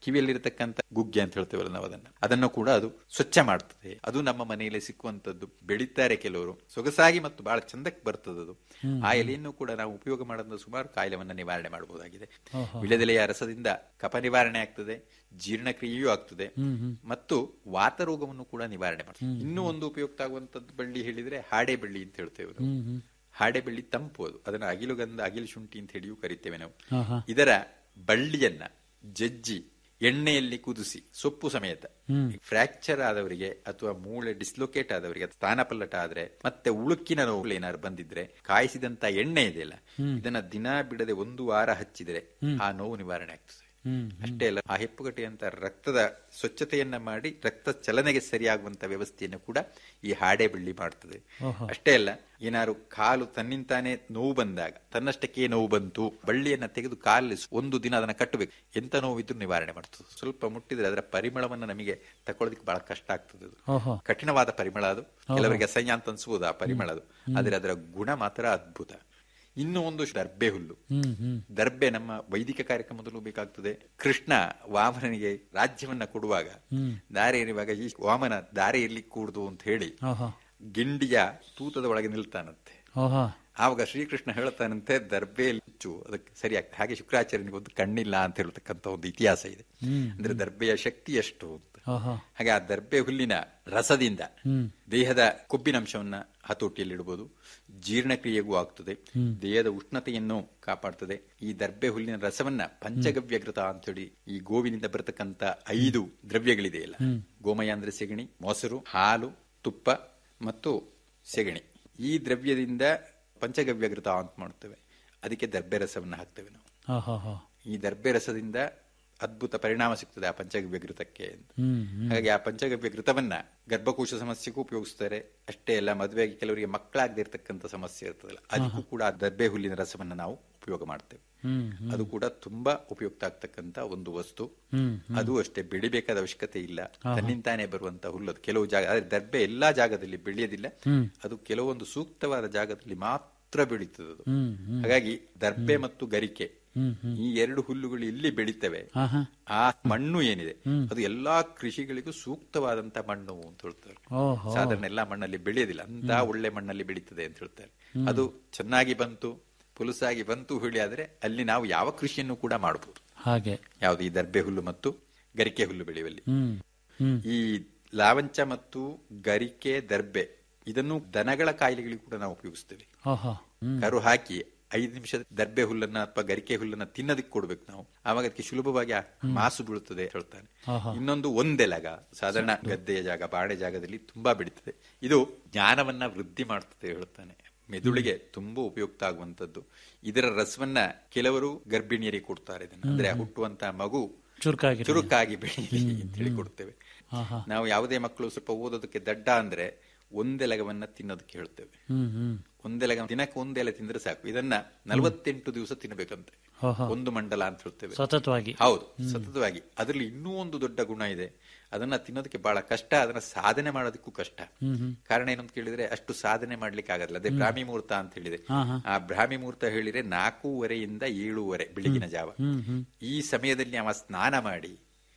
ಕಿವಿಯಲ್ಲಿರತಕ್ಕಂತ ಗುಗ್ಗೆ ಅಂತ ಹೇಳ್ತೇವಲ್ಲ ನಾವು ಅದನ್ನ ಅದನ್ನು ಕೂಡ ಅದು ಸ್ವಚ್ಛ ಮಾಡ್ತದೆ ಅದು ನಮ್ಮ ಮನೆಯಲ್ಲಿ ಸಿಕ್ಕುವಂತದ್ದು ಬೆಳೀತಾರೆ ಕೆಲವರು ಸೊಗಸಾಗಿ ಮತ್ತು ಬಹಳ ಚಂದಕ್ಕೆ ಬರ್ತದೆ ಅದು ಆ ಎಲೆಯನ್ನು ಕೂಡ ನಾವು ಉಪಯೋಗ ಮಾಡೋದ್ರಿಂದ ಸುಮಾರು ಕಾಯಿಲೆವನ್ನ ನಿವಾರಣೆ ಮಾಡಬಹುದಾಗಿದೆ ವಿಳೆದೆಲೆಯ ರಸದಿಂದ ಕಫ ನಿವಾರಣೆ ಆಗ್ತದೆ ಜೀರ್ಣಕ್ರಿಯೆಯೂ ಆಗ್ತದೆ ಮತ್ತು ವಾತರೋಗವನ್ನು ಕೂಡ ನಿವಾರಣೆ ಮಾಡ್ತದೆ ಇನ್ನೂ ಒಂದು ಉಪಯುಕ್ತ ಆಗುವಂತದ್ದು ಬಳ್ಳಿ ಹೇಳಿದ್ರೆ ಹಾಡೆ ಬಳ್ಳಿ ಅಂತ ಹೇಳ್ತೇವೆ ನಾವು ಹಾಡೆ ಬಳ್ಳಿ ತಂಪು ಅದು ಅದನ್ನ ಅಗಿಲುಗಂಧ ಅಗಿಲು ಶುಂಠಿ ಅಂತ ಹೇಳಿಯೂ ಕರಿತೇವೆ ನಾವು ಇದರ ಬಳ್ಳಿಯನ್ನ ಜಜ್ಜಿ ಎಣ್ಣೆಯಲ್ಲಿ ಕುದಿಸಿ ಸೊಪ್ಪು ಸಮೇತ ಫ್ರಾಕ್ಚರ್ ಆದವರಿಗೆ ಅಥವಾ ಮೂಳೆ ಡಿಸ್ಲೊಕೇಟ್ ಆದವರಿಗೆ ಸ್ಥಾನಪಲ್ಲಟ ಆದ್ರೆ ಮತ್ತೆ ಉಳುಕಿನ ನೋವು ಏನಾದ್ರು ಬಂದಿದ್ರೆ ಕಾಯಿಸಿದಂತ ಎಣ್ಣೆ ಇದೆಯಲ್ಲ ಇದನ್ನ ದಿನ ಬಿಡದೆ ಒಂದು ವಾರ ಹಚ್ಚಿದ್ರೆ ಆ ನೋವು ನಿವಾರಣೆ ಆಗ್ತದೆ ಅಷ್ಟೇ ಅಲ್ಲ ಆ ಹೆಪ್ಪುಗಟ್ಟೆಯಂತ ರಕ್ತದ ಸ್ವಚ್ಛತೆಯನ್ನ ಮಾಡಿ ರಕ್ತ ಚಲನೆಗೆ ಸರಿಯಾಗುವಂತ ವ್ಯವಸ್ಥೆಯನ್ನು ಕೂಡ ಈ ಹಾಡೆ ಬಳ್ಳಿ ಮಾಡ್ತದೆ ಅಷ್ಟೇ ಅಲ್ಲ ಏನಾದ್ರು ಕಾಲು ತನ್ನಿಂತಾನೆ ನೋವು ಬಂದಾಗ ತನ್ನಷ್ಟಕ್ಕೆ ನೋವು ಬಂತು ಬಳ್ಳಿಯನ್ನ ತೆಗೆದು ಕಾಲಲ್ಲಿ ಒಂದು ದಿನ ಅದನ್ನ ಕಟ್ಟಬೇಕು ಎಂತ ನೋವಿದ್ರು ನಿವಾರಣೆ ಮಾಡ್ತದೆ ಸ್ವಲ್ಪ ಮುಟ್ಟಿದ್ರೆ ಅದರ ಪರಿಮಳವನ್ನ ನಮಗೆ ತಕೊಳ್ಳೋದಕ್ಕೆ ಬಹಳ ಕಷ್ಟ ಆಗ್ತದೆ ಅದು ಕಠಿಣವಾದ ಪರಿಮಳ ಅದು ಕೆಲವರಿಗೆ ಅಸಹ್ಯ ಅಂತ ಅನ್ಸ್ಬೋದು ಆ ಪರಿಮಳ ಅದು ಆದ್ರೆ ಅದರ ಗುಣ ಮಾತ್ರ ಅದ್ಭುತ ಇನ್ನು ಒಂದು ದರ್ಬೆ ಹುಲ್ಲು ದರ್ಬೆ ನಮ್ಮ ವೈದಿಕ ಕಾರ್ಯಕ್ರಮದಲ್ಲೂ ಬೇಕಾಗ್ತದೆ ಕೃಷ್ಣ ವಾಮನನಿಗೆ ರಾಜ್ಯವನ್ನ ಕೊಡುವಾಗ ದಾರಿ ಎರಿಯುವಾಗ ಈ ವಾಮನ ದಾರಿ ಇರ್ಲಿಕ್ಕೆ ಕೂಡುದು ಅಂತ ಹೇಳಿ ಗಿಂಡಿಯ ತೂತದ ಒಳಗೆ ನಿಲ್ತಾನಂತೆ ಆವಾಗ ಶ್ರೀಕೃಷ್ಣ ಹೇಳ್ತಾನಂತೆ ದರ್ಬೆಯಲ್ಲಿ ಹುಚ್ಚು ಅದಕ್ಕೆ ಸರಿಯಾಗ್ತದೆ ಹಾಗೆ ಶುಕ್ರಾಚಾರ್ಯನಿಗೆ ಒಂದು ಕಣ್ಣಿಲ್ಲ ಅಂತ ಹೇಳ್ತಕ್ಕಂಥ ಒಂದು ಇತಿಹಾಸ ಇದೆ ಅಂದ್ರೆ ದರ್ಬೆಯ ಶಕ್ತಿ ಎಷ್ಟು ಅಂತ ಹಾಗೆ ಆ ದರ್ಬೆ ಹುಲ್ಲಿನ ರಸದಿಂದ ದೇಹದ ಕೊಬ್ಬಿನಂಶವನ್ನ ಹತೋಟಿಯಲ್ಲಿಡಬಹುದು ಜೀರ್ಣಕ್ರಿಯೆಗೂ ಆಗ್ತದೆ ದೇಹದ ಉಷ್ಣತೆಯನ್ನು ಕಾಪಾಡ್ತದೆ ಈ ದರ್ಬೆ ಹುಲ್ಲಿನ ರಸವನ್ನ ಪಂಚಗವ್ಯಘೃತ ಅಂತೇಳಿ ಈ ಗೋವಿನಿಂದ ಬರತಕ್ಕಂತ ಐದು ದ್ರವ್ಯಗಳಿದೆಯಲ್ಲ ಗೋಮಯ ಅಂದ್ರೆ ಸೆಗಣಿ ಮೊಸರು ಹಾಲು ತುಪ್ಪ ಮತ್ತು ಸೆಗಣಿ ಈ ದ್ರವ್ಯದಿಂದ ಪಂಚಗವ್ಯಘೃತ ಅಂತ ಮಾಡ್ತೇವೆ ಅದಕ್ಕೆ ದರ್ಬೆ ರಸವನ್ನ ಹಾಕ್ತೇವೆ ನಾವು ಈ ದರ್ಬೆ ರಸದಿಂದ ಅದ್ಭುತ ಪರಿಣಾಮ ಸಿಗ್ತದೆ ಆ ಪಂಚಗವ್ಯ ಘೃತಕ್ಕೆ ಅಂತ ಹಾಗಾಗಿ ಆ ಪಂಚಗವ್ಯ ಘೃತವನ್ನ ಗರ್ಭಕೋಶ ಸಮಸ್ಯೆಗೂ ಉಪಯೋಗಿಸ್ತಾರೆ ಅಷ್ಟೇ ಅಲ್ಲ ಮದುವೆಯಾಗಿ ಕೆಲವರಿಗೆ ಮಕ್ಕಳಾಗದೇ ಇರತಕ್ಕಂತ ಸಮಸ್ಯೆ ಇರ್ತದಲ್ಲ ಅದಕ್ಕೂ ಕೂಡ ಆ ದರ್ಬೆ ಹುಲ್ಲಿನ ರಸವನ್ನ ನಾವು ಉಪಯೋಗ ಮಾಡ್ತೇವೆ ಅದು ಕೂಡ ತುಂಬಾ ಉಪಯುಕ್ತ ಆಗ್ತಕ್ಕಂತ ಒಂದು ವಸ್ತು ಅದು ಅಷ್ಟೇ ಬೆಳಿಬೇಕಾದ ಅವಶ್ಯಕತೆ ಇಲ್ಲ ತನ್ನಿಂತಾನೆ ಬರುವಂತ ಹುಲ್ಲದು ಕೆಲವು ಜಾಗ ಆದ್ರೆ ದರ್ಬೆ ಎಲ್ಲಾ ಜಾಗದಲ್ಲಿ ಬೆಳೆಯೋದಿಲ್ಲ ಅದು ಕೆಲವೊಂದು ಸೂಕ್ತವಾದ ಜಾಗದಲ್ಲಿ ಮಾತ್ರ ಬೆಳೀತದೆ ಅದು ಹಾಗಾಗಿ ದರ್ಬೆ ಮತ್ತು ಗರಿಕೆ ಈ ಎರಡು ಹುಲ್ಲುಗಳು ಇಲ್ಲಿ ಬೆಳೀತವೆ ಆ ಮಣ್ಣು ಏನಿದೆ ಅದು ಎಲ್ಲಾ ಕೃಷಿಗಳಿಗೂ ಸೂಕ್ತವಾದಂತ ಮಣ್ಣು ಅಂತ ಹೇಳ್ತಾರೆ ಸಾಧಾರಣ ಎಲ್ಲಾ ಮಣ್ಣಲ್ಲಿ ಬೆಳೆಯೋದಿಲ್ಲ ಅಂತ ಒಳ್ಳೆ ಮಣ್ಣಲ್ಲಿ ಬೆಳೀತದೆ ಅಂತ ಹೇಳ್ತಾರೆ ಅದು ಚೆನ್ನಾಗಿ ಬಂತು ಪುಲುಸಾಗಿ ಬಂತು ಹುಳಿ ಆದ್ರೆ ಅಲ್ಲಿ ನಾವು ಯಾವ ಕೃಷಿಯನ್ನು ಕೂಡ ಮಾಡಬಹುದು ಹಾಗೆ ಯಾವುದು ಈ ದರ್ಬೆ ಹುಲ್ಲು ಮತ್ತು ಗರಿಕೆ ಹುಲ್ಲು ಬೆಳೆಯುವಲ್ಲಿ ಈ ಲಾವಂಚ ಮತ್ತು ಗರಿಕೆ ದರ್ಬೆ ಇದನ್ನು ದನಗಳ ಕಾಯಿಲೆಗಳಿಗೂ ಕೂಡ ನಾವು ಉಪಯೋಗಿಸ್ತೇವೆ ಕರು ಹಾಕಿ ಐದು ನಿಮಿಷದ ದರ್ಬೆ ಹುಲ್ಲನ್ನ ಅಥವಾ ಗರಿಕೆ ಹುಲ್ಲನ್ನ ತಿನ್ನೋದಕ್ಕೆ ಕೊಡ್ಬೇಕು ನಾವು ಆವಾಗ ಅದಕ್ಕೆ ಸುಲಭವಾಗಿ ಆ ಮಾಸು ಬೀಳುತ್ತದೆ ಹೇಳ್ತಾನೆ ಇನ್ನೊಂದು ಒಂದೆಲಗ ಸಾಧಾರಣ ಗದ್ದೆಯ ಜಾಗ ಬಾಡೆ ಜಾಗದಲ್ಲಿ ತುಂಬಾ ಬೆಳೀತದೆ ಇದು ಜ್ಞಾನವನ್ನ ವೃದ್ಧಿ ಮಾಡ್ತದೆ ಹೇಳ್ತಾನೆ ಮೆದುಳಿಗೆ ತುಂಬಾ ಉಪಯುಕ್ತ ಆಗುವಂತದ್ದು ಇದರ ರಸವನ್ನ ಕೆಲವರು ಗರ್ಭಿಣಿಯರಿಗೆ ಕೊಡ್ತಾರೆ ಇದನ್ನ ಅಂದ್ರೆ ಹುಟ್ಟುವಂತ ಮಗು ಚುರುಕಾಗಿ ಚುರುಕಾಗಿ ಬೆಳೀಲಿ ಅಂತ ಹೇಳಿ ಕೊಡ್ತೇವೆ ನಾವು ಯಾವುದೇ ಮಕ್ಕಳು ಸ್ವಲ್ಪ ಓದೋದಕ್ಕೆ ದಡ್ಡ ಅಂದ್ರೆ ಒಂದೆಲಗವನ್ನ ತಿನ್ನೋದಕ್ಕೆ ಹೇಳ್ತೇವೆ ಒಂದೆಲಗ ದಿನಕ್ಕೆ ಒಂದೆಲೆ ತಿಂದ್ರೆ ಸಾಕು ಇದನ್ನ ನಲವತ್ತೆಂಟು ದಿವಸ ತಿನ್ನಬೇಕಂತೆ ಒಂದು ಮಂಡಲ ಅಂತ ಹೇಳ್ತೇವೆ ಸತತವಾಗಿ ಹೌದು ಸತತವಾಗಿ ಅದರಲ್ಲಿ ಇನ್ನೂ ಒಂದು ದೊಡ್ಡ ಗುಣ ಇದೆ ಅದನ್ನ ತಿನ್ನೋದಕ್ಕೆ ಬಹಳ ಕಷ್ಟ ಅದನ್ನ ಸಾಧನೆ ಮಾಡೋದಕ್ಕೂ ಕಷ್ಟ ಕಾರಣ ಏನಂತ ಕೇಳಿದ್ರೆ ಅಷ್ಟು ಸಾಧನೆ ಮಾಡ್ಲಿಕ್ಕೆ ಆಗಲ್ಲ ಅದೇ ಬ್ರಾಹ್ಮಿ ಮುಹೂರ್ತ ಅಂತ ಹೇಳಿದೆ ಆ ಬ್ರಾಹ್ಮಿ ಮುಹೂರ್ತ ಹೇಳಿದ್ರೆ ನಾಲ್ಕೂವರೆಯಿಂದ ಏಳೂವರೆ ಬೆಳಗಿನ ಜಾವ ಈ ಸಮಯದಲ್ಲಿ ಅವ ಸ್ನಾನ ಮಾಡಿ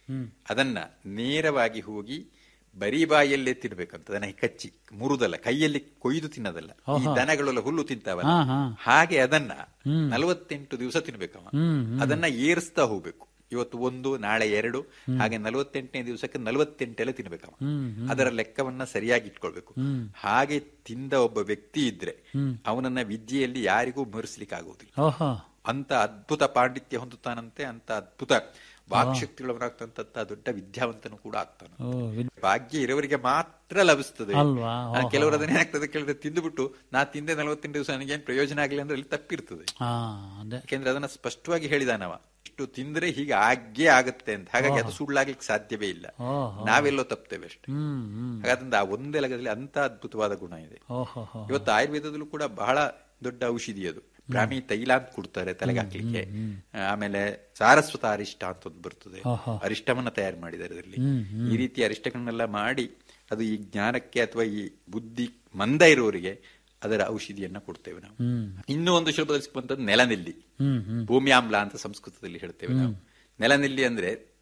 ಅದನ್ನ ನೇರವಾಗಿ ಹೋಗಿ ಬರೀ ಬಾಯಲ್ಲೇ ತಿನ್ಬೇಕಂತ ಅದನ್ನ ಕಚ್ಚಿ ಮುರುದಲ್ಲ ಕೈಯಲ್ಲಿ ಕೊಯ್ದು ತಿನ್ನೋದಲ್ಲ ಈ ದನಗಳೆಲ್ಲ ಹುಲ್ಲು ತಿಂತಾವಲ್ಲ ಹಾಗೆ ಅದನ್ನ ನಲವತ್ತೆಂಟು ದಿವಸ ತಿನ್ಬೇಕವ ಅದನ್ನ ಏರಿಸ್ತಾ ಹೋಗ್ಬೇಕು ಇವತ್ತು ಒಂದು ನಾಳೆ ಎರಡು ಹಾಗೆ ನಲವತ್ತೆಂಟನೇ ದಿವಸಕ್ಕೆ ನಲವತ್ತೆಂಟೆಲ್ಲ ತಿನ್ಬೇಕವ ಅದರ ಲೆಕ್ಕವನ್ನ ಸರಿಯಾಗಿ ಇಟ್ಕೊಳ್ಬೇಕು ಹಾಗೆ ತಿಂದ ಒಬ್ಬ ವ್ಯಕ್ತಿ ಇದ್ರೆ ಅವನನ್ನ ವಿದ್ಯೆಯಲ್ಲಿ ಯಾರಿಗೂ ಮರೆಸ್ಲಿಕ್ಕೆ ಆಗುವುದಿಲ್ಲ ಅಂತ ಅದ್ಭುತ ಪಾಂಡಿತ್ಯ ಹೊಂದುತ್ತಾನಂತೆ ಅಂತ ಅದ್ಭುತ ವಾಕ್ಶಕ್ತಿಗಳವನಾಗ್ತಂತ ದೊಡ್ಡ ವಿದ್ಯಾವಂತನು ಕೂಡ ಆಗ್ತಾನೆ ಭಾಗ್ಯ ಇರೋವರಿಗೆ ಮಾತ್ರ ಲಭಿಸ್ತದೆ ಕೆಲವರು ಅದನ್ನ ಏನಾಗ್ತದೆ ಕೇಳಿದ್ರೆ ತಿಂದುಬಿಟ್ಟು ನಾ ತಿಂದೆ ನಲವತ್ತೆಂಟು ದಿವಸ ನನಗೇನು ಪ್ರಯೋಜನ ಆಗಲಿ ಅಂದ್ರೆ ಅಲ್ಲಿ ತಪ್ಪಿರ್ತದೆ ಯಾಕೆಂದ್ರೆ ಅದನ್ನ ಸ್ಪಷ್ಟವಾಗಿ ಹೇಳಿದಾನವ ಇಷ್ಟು ತಿಂದ್ರೆ ಹೀಗೆ ಆಗೇ ಆಗತ್ತೆ ಅಂತ ಹಾಗಾಗಿ ಅದು ಸುಳ್ಳಾಗ್ಲಿಕ್ಕೆ ಸಾಧ್ಯವೇ ಇಲ್ಲ ನಾವೆಲ್ಲೋ ತಪ್ತೇವೆ ಅಷ್ಟೇ ಹಾಗಾದ್ರಿಂದ ಆ ಒಂದೇ ಲಗದಲ್ಲಿ ಅಂತ ಅದ್ಭುತವಾದ ಗುಣ ಇದೆ ಇವತ್ತು ಆಯುರ್ವೇದದಲ್ಲೂ ಕೂಡ ಬಹಳ ದೊಡ್ಡ ಔಷಧಿ ಅದು ಬ್ರಾಹ್ಮಿ ತೈಲ ಅಂತ ಕೊಡ್ತಾರೆ ತಲೆಗೆ ಹಾಕ್ಲಿಕ್ಕೆ ಆಮೇಲೆ ಸಾರಸ್ವತ ಅರಿಷ್ಟ ಅಂತ ಒಂದು ಬರ್ತದೆ ಅರಿಷ್ಟವನ್ನ ತಯಾರು ಮಾಡಿದ್ದಾರೆ ಅದರಲ್ಲಿ ಈ ರೀತಿ ಅರಿಷ್ಟಗಳನ್ನೆಲ್ಲ ಮಾಡಿ ಅದು ಈ ಜ್ಞಾನಕ್ಕೆ ಅಥವಾ ಈ ಬುದ್ಧಿ ಮಂದ ಇರುವವರಿಗೆ ಅದರ ಔಷಧಿಯನ್ನ ಕೊಡ್ತೇವೆ ನಾವು ಇನ್ನೂ ಒಂದು ಸುಲಭದಲ್ಲಿ ಸಿಕ್ಕುವಂತದ್ದು ನೆಲನೆಲ್ಲಿ ಭೂಮಿಯಾಮ್ಲ ಅಂತ ಸಂಸ್ಕೃತದಲ್ಲಿ ಹೇಳ್ತೇವೆ ನಾವು ನೆಲನೆಲ್ಲಿ ಅಂದ್ರೆ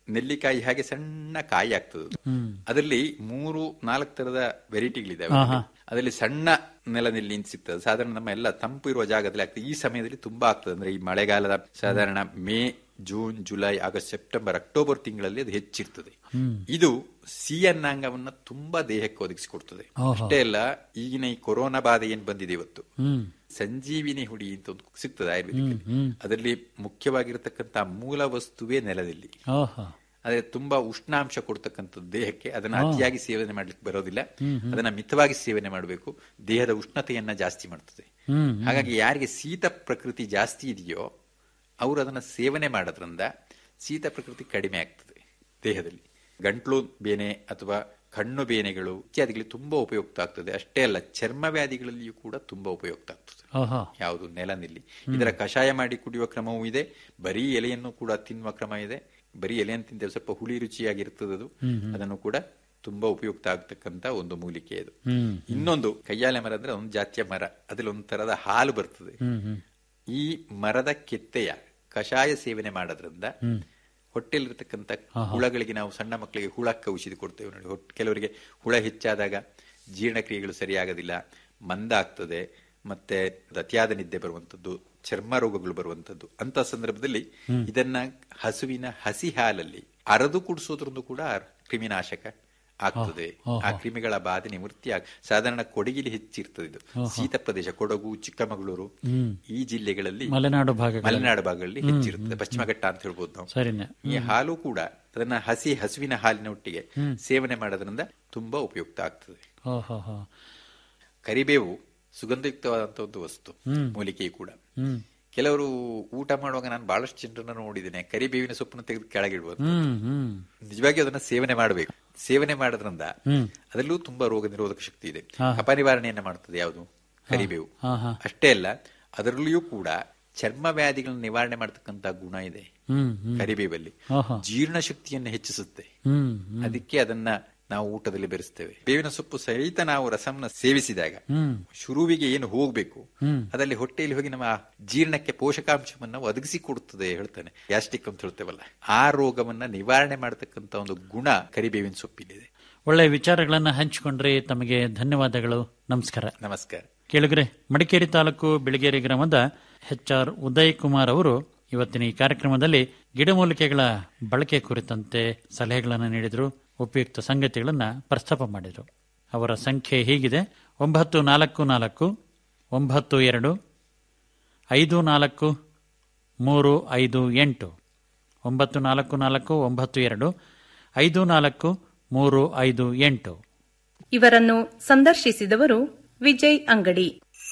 ನೆಲ್ಲಿಕಾಯಿ ಹಾಗೆ ಸಣ್ಣ ಕಾಯಿ ಆಗ್ತದೆ ಅದು. ಅದರಲ್ಲಿ ಮೂರು ನಾಲ್ಕು ತರದ ವೆರೈಟಿಗಳಿದಾವೆ ಆಹಾ. ಅದರಲ್ಲಿ ಸಣ್ಣ ನೆಲ ನೆಲ್ಲಿ ಅಂತ ಸಿಗ್ತದೆ ಸಾಧಾರಣ ನಮ್ಮ ಎಲ್ಲ ತಂಪು ಇರುವ ಜಾಗದಲ್ಲಿ ಆಗ್ತದೆ ಈ ಸಮಯದಲ್ಲಿ ತುಂಬಾ ಆಗ್ತದೆ ಅಂದ್ರೆ ಈ ಮಳೆಗಾಲದ ಸಾಧಾರಣ May June July August September October ತಿಂಗಳಲ್ಲಿ ಅದು ಹೆಚ್ಚಿರ್ತದೆ ಇದು ಸಿ ಅನ್ನಾಂಗವನ್ನ ತುಂಬಾ ದೇಹಕ್ಕೆ ಒದಗಿಸಿಕೊಡ್ತದೆ ಅಷ್ಟೇ ಅಲ್ಲ ಈಗಿನ ಈ ಕೊರೋನಾ ಬಾಧೆ ಏನ್ ಬಂದಿದೆ ಇವತ್ತು ಸಂಜೀವಿನಿ ಹುಡಿ ಅಂತ ಒಂದು ಸಿಗ್ತದೆ ಆಯುರ್ವೇದಿಕ್ ಅದರಲ್ಲಿ ಮುಖ್ಯವಾಗಿರತಕ್ಕಂತ ಮೂಲ ವಸ್ತುವೇ ನೆಲದಲ್ಲಿ ಓಹೋ ಅದೇ ತುಂಬಾ ಉಷ್ಣಾಂಶ ಕೊಡ್ತಕ್ಕಂಥದ್ದು ದೇಹಕ್ಕೆ ಅದನ್ನ ಅತಿಯಾಗಿ ಸೇವನೆ ಮಾಡ್ಲಿಕ್ಕೆ ಬರೋದಿಲ್ಲ ಅದನ್ನ ಮಿತವಾಗಿ ಸೇವನೆ ಮಾಡಬೇಕು ದೇಹದ ಉಷ್ಣತೆಯನ್ನ ಜಾಸ್ತಿ ಮಾಡ್ತದೆ ಹಾಗಾಗಿ ಯಾರಿಗೆ ಶೀತ ಪ್ರಕೃತಿ ಜಾಸ್ತಿ ಇದೆಯೋ ಅವರು ಅದನ್ನ ಸೇವನೆ ಮಾಡೋದ್ರಿಂದ ಶೀತ ಪ್ರಕೃತಿ ಕಡಿಮೆ ಆಗ್ತದೆ ದೇಹದಲ್ಲಿ ಗಂಟ್ಲು ಬೇನೆ ಅಥವಾ ಕಣ್ಣು ಬೇನೆಗಳು ಇತ್ಯಾದಿಗಳಿಗೆ ತುಂಬಾ ಉಪಯುಕ್ತ ಆಗ್ತದೆ ಅಷ್ಟೇ ಅಲ್ಲ ಚರ್ಮ ವ್ಯಾಧಿಗಳಲ್ಲಿಯೂ ಕೂಡ ತುಂಬಾ ಉಪಯುಕ್ತ ಆಗ್ತದೆ ಓಹೋ ಯಾವುದು ನೆಲನಿಲ್ಲಿ ಇದರ ಕಷಾಯ ಮಾಡಿ ಕುಡಿಯುವ ಕ್ರಮವೂ ಇದೆ ಬರೀ ಎಲೆಯನ್ನು ಕೂಡ ತಿನ್ನುವ ಕ್ರಮ ಇದೆ ಬರೀ ಎಲೆಯನ್ನು ತಿಂತೇವೆ ಸ್ವಲ್ಪ ಹುಳಿ ರುಚಿಯಾಗಿರ್ತದೆ ಅದು ಅದನ್ನು ಕೂಡ ತುಂಬಾ ಉಪಯುಕ್ತ ಆಗ್ತಕ್ಕಂತ ಒಂದು ಮೂಲಿಕೆ ಅದು ಇನ್ನೊಂದು ಕಯ್ಯಾಲೆ ಮರ ಅಂದ್ರೆ ಒಂದು ಜಾತಿಯ ಮರ ಅದ್ರಲ್ಲಿ ಒಂದು ತರದ ಹಾಲು ಬರ್ತದೆ ಈ ಮರದ ಕೆತ್ತೆಯ ಕಷಾಯ ಸೇವನೆ ಮಾಡೋದ್ರಿಂದ ಹೊಟ್ಟೆಲಿರ್ತಕ್ಕಂಥ ಹುಳಗಳಿಗೆ ನಾವು ಸಣ್ಣ ಮಕ್ಕಳಿಗೆ ಹುಳಕ್ಕೆ ಔಷಧಿ ಕೊಡ್ತೇವೆ ನೋಡಿ ಹೊಟ್ಟೆ ಕೆಲವರಿಗೆ ಹುಳ ಹೆಚ್ಚಾದಾಗ ಜೀರ್ಣಕ್ರಿಯೆಗಳು ಸರಿಯಾಗೋದಿಲ್ಲ ಮಂದ ಆಗ್ತದೆ ಮತ್ತೆ ಅತಿಯಾದ ನಿದ್ದೆ ಬರುವಂತದ್ದು ಚರ್ಮ ರೋಗಗಳು ಬರುವಂತದ್ದು ಅಂತ ಸಂದರ್ಭದಲ್ಲಿ ಇದನ್ನ ಹಸುವಿನ ಹಸಿ ಹಾಲಲ್ಲಿ ಅರದು ಕುಡಿಸೋದ್ರಿಂದ ಕೂಡ ಕ್ರಿಮಿನಾಶಕ ಆಗ್ತದೆ ಆ ಕ್ರಿಮಿಗಳ ಬಾಧೆ ನಿವೃತ್ತಿ ಆಗ ಸಾಧಾರಣ ಕೊಡಗಿಲಿ ಹೆಚ್ಚಿರ್ತದೆ ಇದು ಶೀತ ಪ್ರದೇಶ ಕೊಡಗು ಚಿಕ್ಕಮಗಳೂರು ಈ ಜಿಲ್ಲೆಗಳಲ್ಲಿ ಮಲೆನಾಡು ಭಾಗ ಮಲೆನಾಡು ಭಾಗಗಳಲ್ಲಿ ಹೆಚ್ಚಿರುತ್ತದೆ ಪಶ್ಚಿಮ ಘಟ್ಟ ಅಂತ ಹೇಳ್ಬೋದು ನಾವು ಸರಿನೇ ಈ ಹಾಲು ಕೂಡ ಅದನ್ನ ಹಸಿ ಹಸುವಿನ ಹಾಲಿನ ಒಟ್ಟಿಗೆ ಸೇವನೆ ಮಾಡೋದ್ರಿಂದ ತುಂಬಾ ಉಪಯುಕ್ತ ಆಗ್ತದೆ ಓಹೋ ಹೋ ಕರಿಬೇವು ಸುಗಂಧಯುಕ್ತವಾದಂತ ಒಂದು ವಸ್ತು ಮೂಲಿಕೆ ಕೂಡ ಕೆಲವರು ಊಟ ಮಾಡುವಾಗ ನಾನು ಬಹಳಷ್ಟು ಜನರನ್ನ ನೋಡಿದ್ದೇನೆ ಕರಿಬೇವಿನ ಸೊಪ್ಪನ್ನು ತೆಗೆದು ಕೆಳಗಿಡುವುದು ಹ್ಮ್ ಹ್ಮ್ ನಿಜವಾಗಿ ಅದನ್ನ ಸೇವನೆ ಮಾಡಬೇಕು ಸೇವನೆ ಮಾಡೋದ್ರಿಂದ ಅದರಲ್ಲೂ ತುಂಬಾ ರೋಗ ನಿರೋಧಕ ಶಕ್ತಿ ಇದೆ ಕಪ ನಿವಾರಣೆಯನ್ನ ಮಾಡ್ತದೆ ಯಾವುದು ಕರಿಬೇವು ಹಾ ಹಾ ಅಷ್ಟೇ ಅಲ್ಲ ಅದರಲ್ಲಿಯೂ ಕೂಡ ಚರ್ಮ ವ್ಯಾಧಿಗಳನ್ನ ನಿವಾರಣೆ ಮಾಡತಕ್ಕಂತ ಗುಣ ಇದೆ ಹ್ಮ್ ಹ್ಮ್ ಕರಿಬೇವಲ್ಲಿ ಓಹೋ ಜೀರ್ಣ ಶಕ್ತಿಯನ್ನು ಹೆಚ್ಚಿಸುತ್ತೆ ಹ್ಮ್ ಅದಕ್ಕೆ ಅದನ್ನ ನಾವು ಊಟದಲ್ಲಿ ಬೆರೆಸ್ತೇವೆ ಬೇವಿನ ಸೊಪ್ಪು ಸಹಿತ ನಾವು ರಸಂನ ಸೇವಿಸಿದಾಗ ಹ್ಮ್ ಶುರುವಿಗೆ ಏನು ಹೋಗ್ಬೇಕು ಅದಲ್ಲಿ ಹೊಟ್ಟೆಯಲ್ಲಿ ಹೋಗಿ ನಮ್ಮ ಜೀರ್ಣಕ್ಕೆ ಪೋಷಕಾಂಶವನ್ನ ಒದಗಿಸಿ ಕೊಡುತ್ತದೆ ಹೇಳ್ತಾನೆ ಗ್ಯಾಸ್ಟ್ರಿಕ್ ಅಂತ ಹೇಳ್ತೇವಲ್ಲ ಆ ರೋಗವನ್ನ ನಿವಾರಣೆ ಮಾಡತಕ್ಕಂತ ಒಂದು ಗುಣ ಕರಿಬೇವಿನ ಸೊಪ್ಪಿಲಿದೆ ಒಳ್ಳೆ ವಿಚಾರಗಳನ್ನ ಹಂಚಿಕೊಂಡ್ರೆ ತಮಗೆ ಧನ್ಯವಾದಗಳು ನಮಸ್ಕಾರ ನಮಸ್ಕಾರ ಕೇಳಿದ್ರೆ ಮಡಿಕೇರಿ ತಾಲೂಕು ಬಿಳಿಗೇರಿ ಗ್ರಾಮದ ಎಚ್ ಆರ್ ಉದಯ್ ಕುಮಾರ್ ಅವರು ಇವತ್ತಿನ ಈ ಕಾರ್ಯಕ್ರಮದಲ್ಲಿ ಗಿಡಮೂಲಿಕೆಗಳ ಬಳಕೆ ಕುರಿತಂತೆ ಸಲಹೆಗಳನ್ನು ನೀಡಿದರು ಉಪಯುಕ್ತ ಸಂಗತಿಗಳನ್ನು ಪ್ರಸ್ತಾಪ ಮಾಡಿದರು ಅವರ ಸಂಖ್ಯೆ ಹೀಗಿದೆ ಒಂಬತ್ತು ನಾಲ್ಕು ನಾಲ್ಕು ಒಂಬತ್ತು ಎರಡು ಐದು ನಾಲ್ಕು ಮೂರು ಐದು ಎಂಟು ಒಂಬತ್ತು ನಾಲ್ಕು ನಾಲ್ಕು ಒಂಬತ್ತು ಎರಡು ಐದು ನಾಲ್ಕು ಮೂರು ಐದು ಎಂಟು ಇವರನ್ನು ಸಂದರ್ಶಿಸಿದವರು ವಿಜಯ್ ಅಂಗಡಿ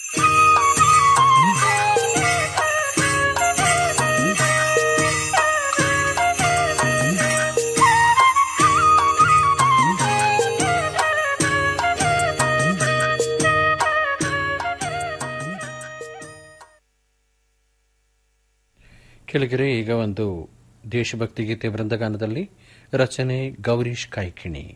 ಕೆಳಗೆರೆ ಈಗ ಒಂದು ದೇಶಭಕ್ತಿ ಗೀತೆ ವೃಂದಗಾನದಲ್ಲಿ ರಚನೆ ಗೌರೀಶ್ ಕಾಯ್ಕಿಣಿ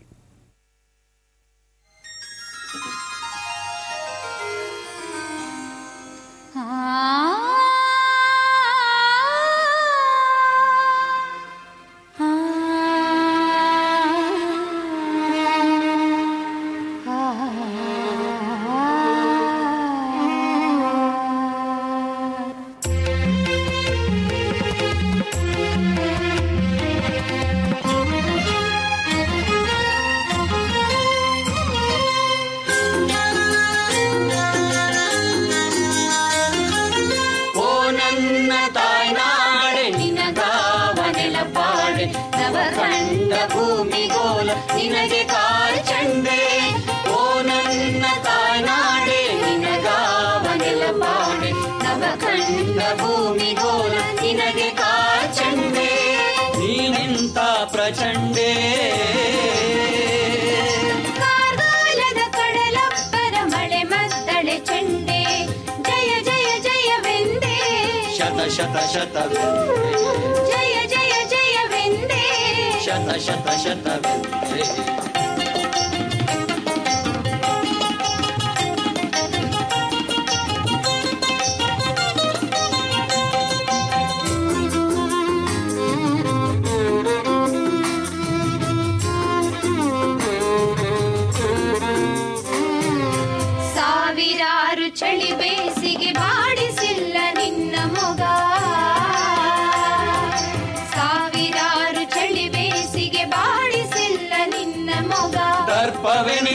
ಓ ನನ್ನ ತಾಯ್ನಾಡೆ ನಿನಗಾವ ನೆಲಪಾಡೆ ನವ ಕಂಡ ಭೂಮಿಗೋಲ ನಿನಗೆ ಕಾಲ್ಚಂಡೆ ಓ ನನ್ನ ತಾಯ್ನಾಡೆ ನಿನಗಾವ ನೆಲಪಾಡೆ ನವ ಕಂಡ ಭೂಮಿಗೋಲ ನಿನಗೆ ಕಾಲ್ಚಂಡೆ ನೀನೆಂತ ಪ್ರಚಂಡೆ ಕಾರ್ಗಾಲದ ಕಡಲಪ್ಪರ ಮಳೆ ಮದ್ದಳೆ ಚಂಡೆ ಜಯ ಜಯ ಜಯವೆಂದೇ ಶತ ಶತ ಶತ ಜಯ ಜಯ ಜಯವೆಂದೇ ಶತ ಶತ ಶತವೆಂದೇ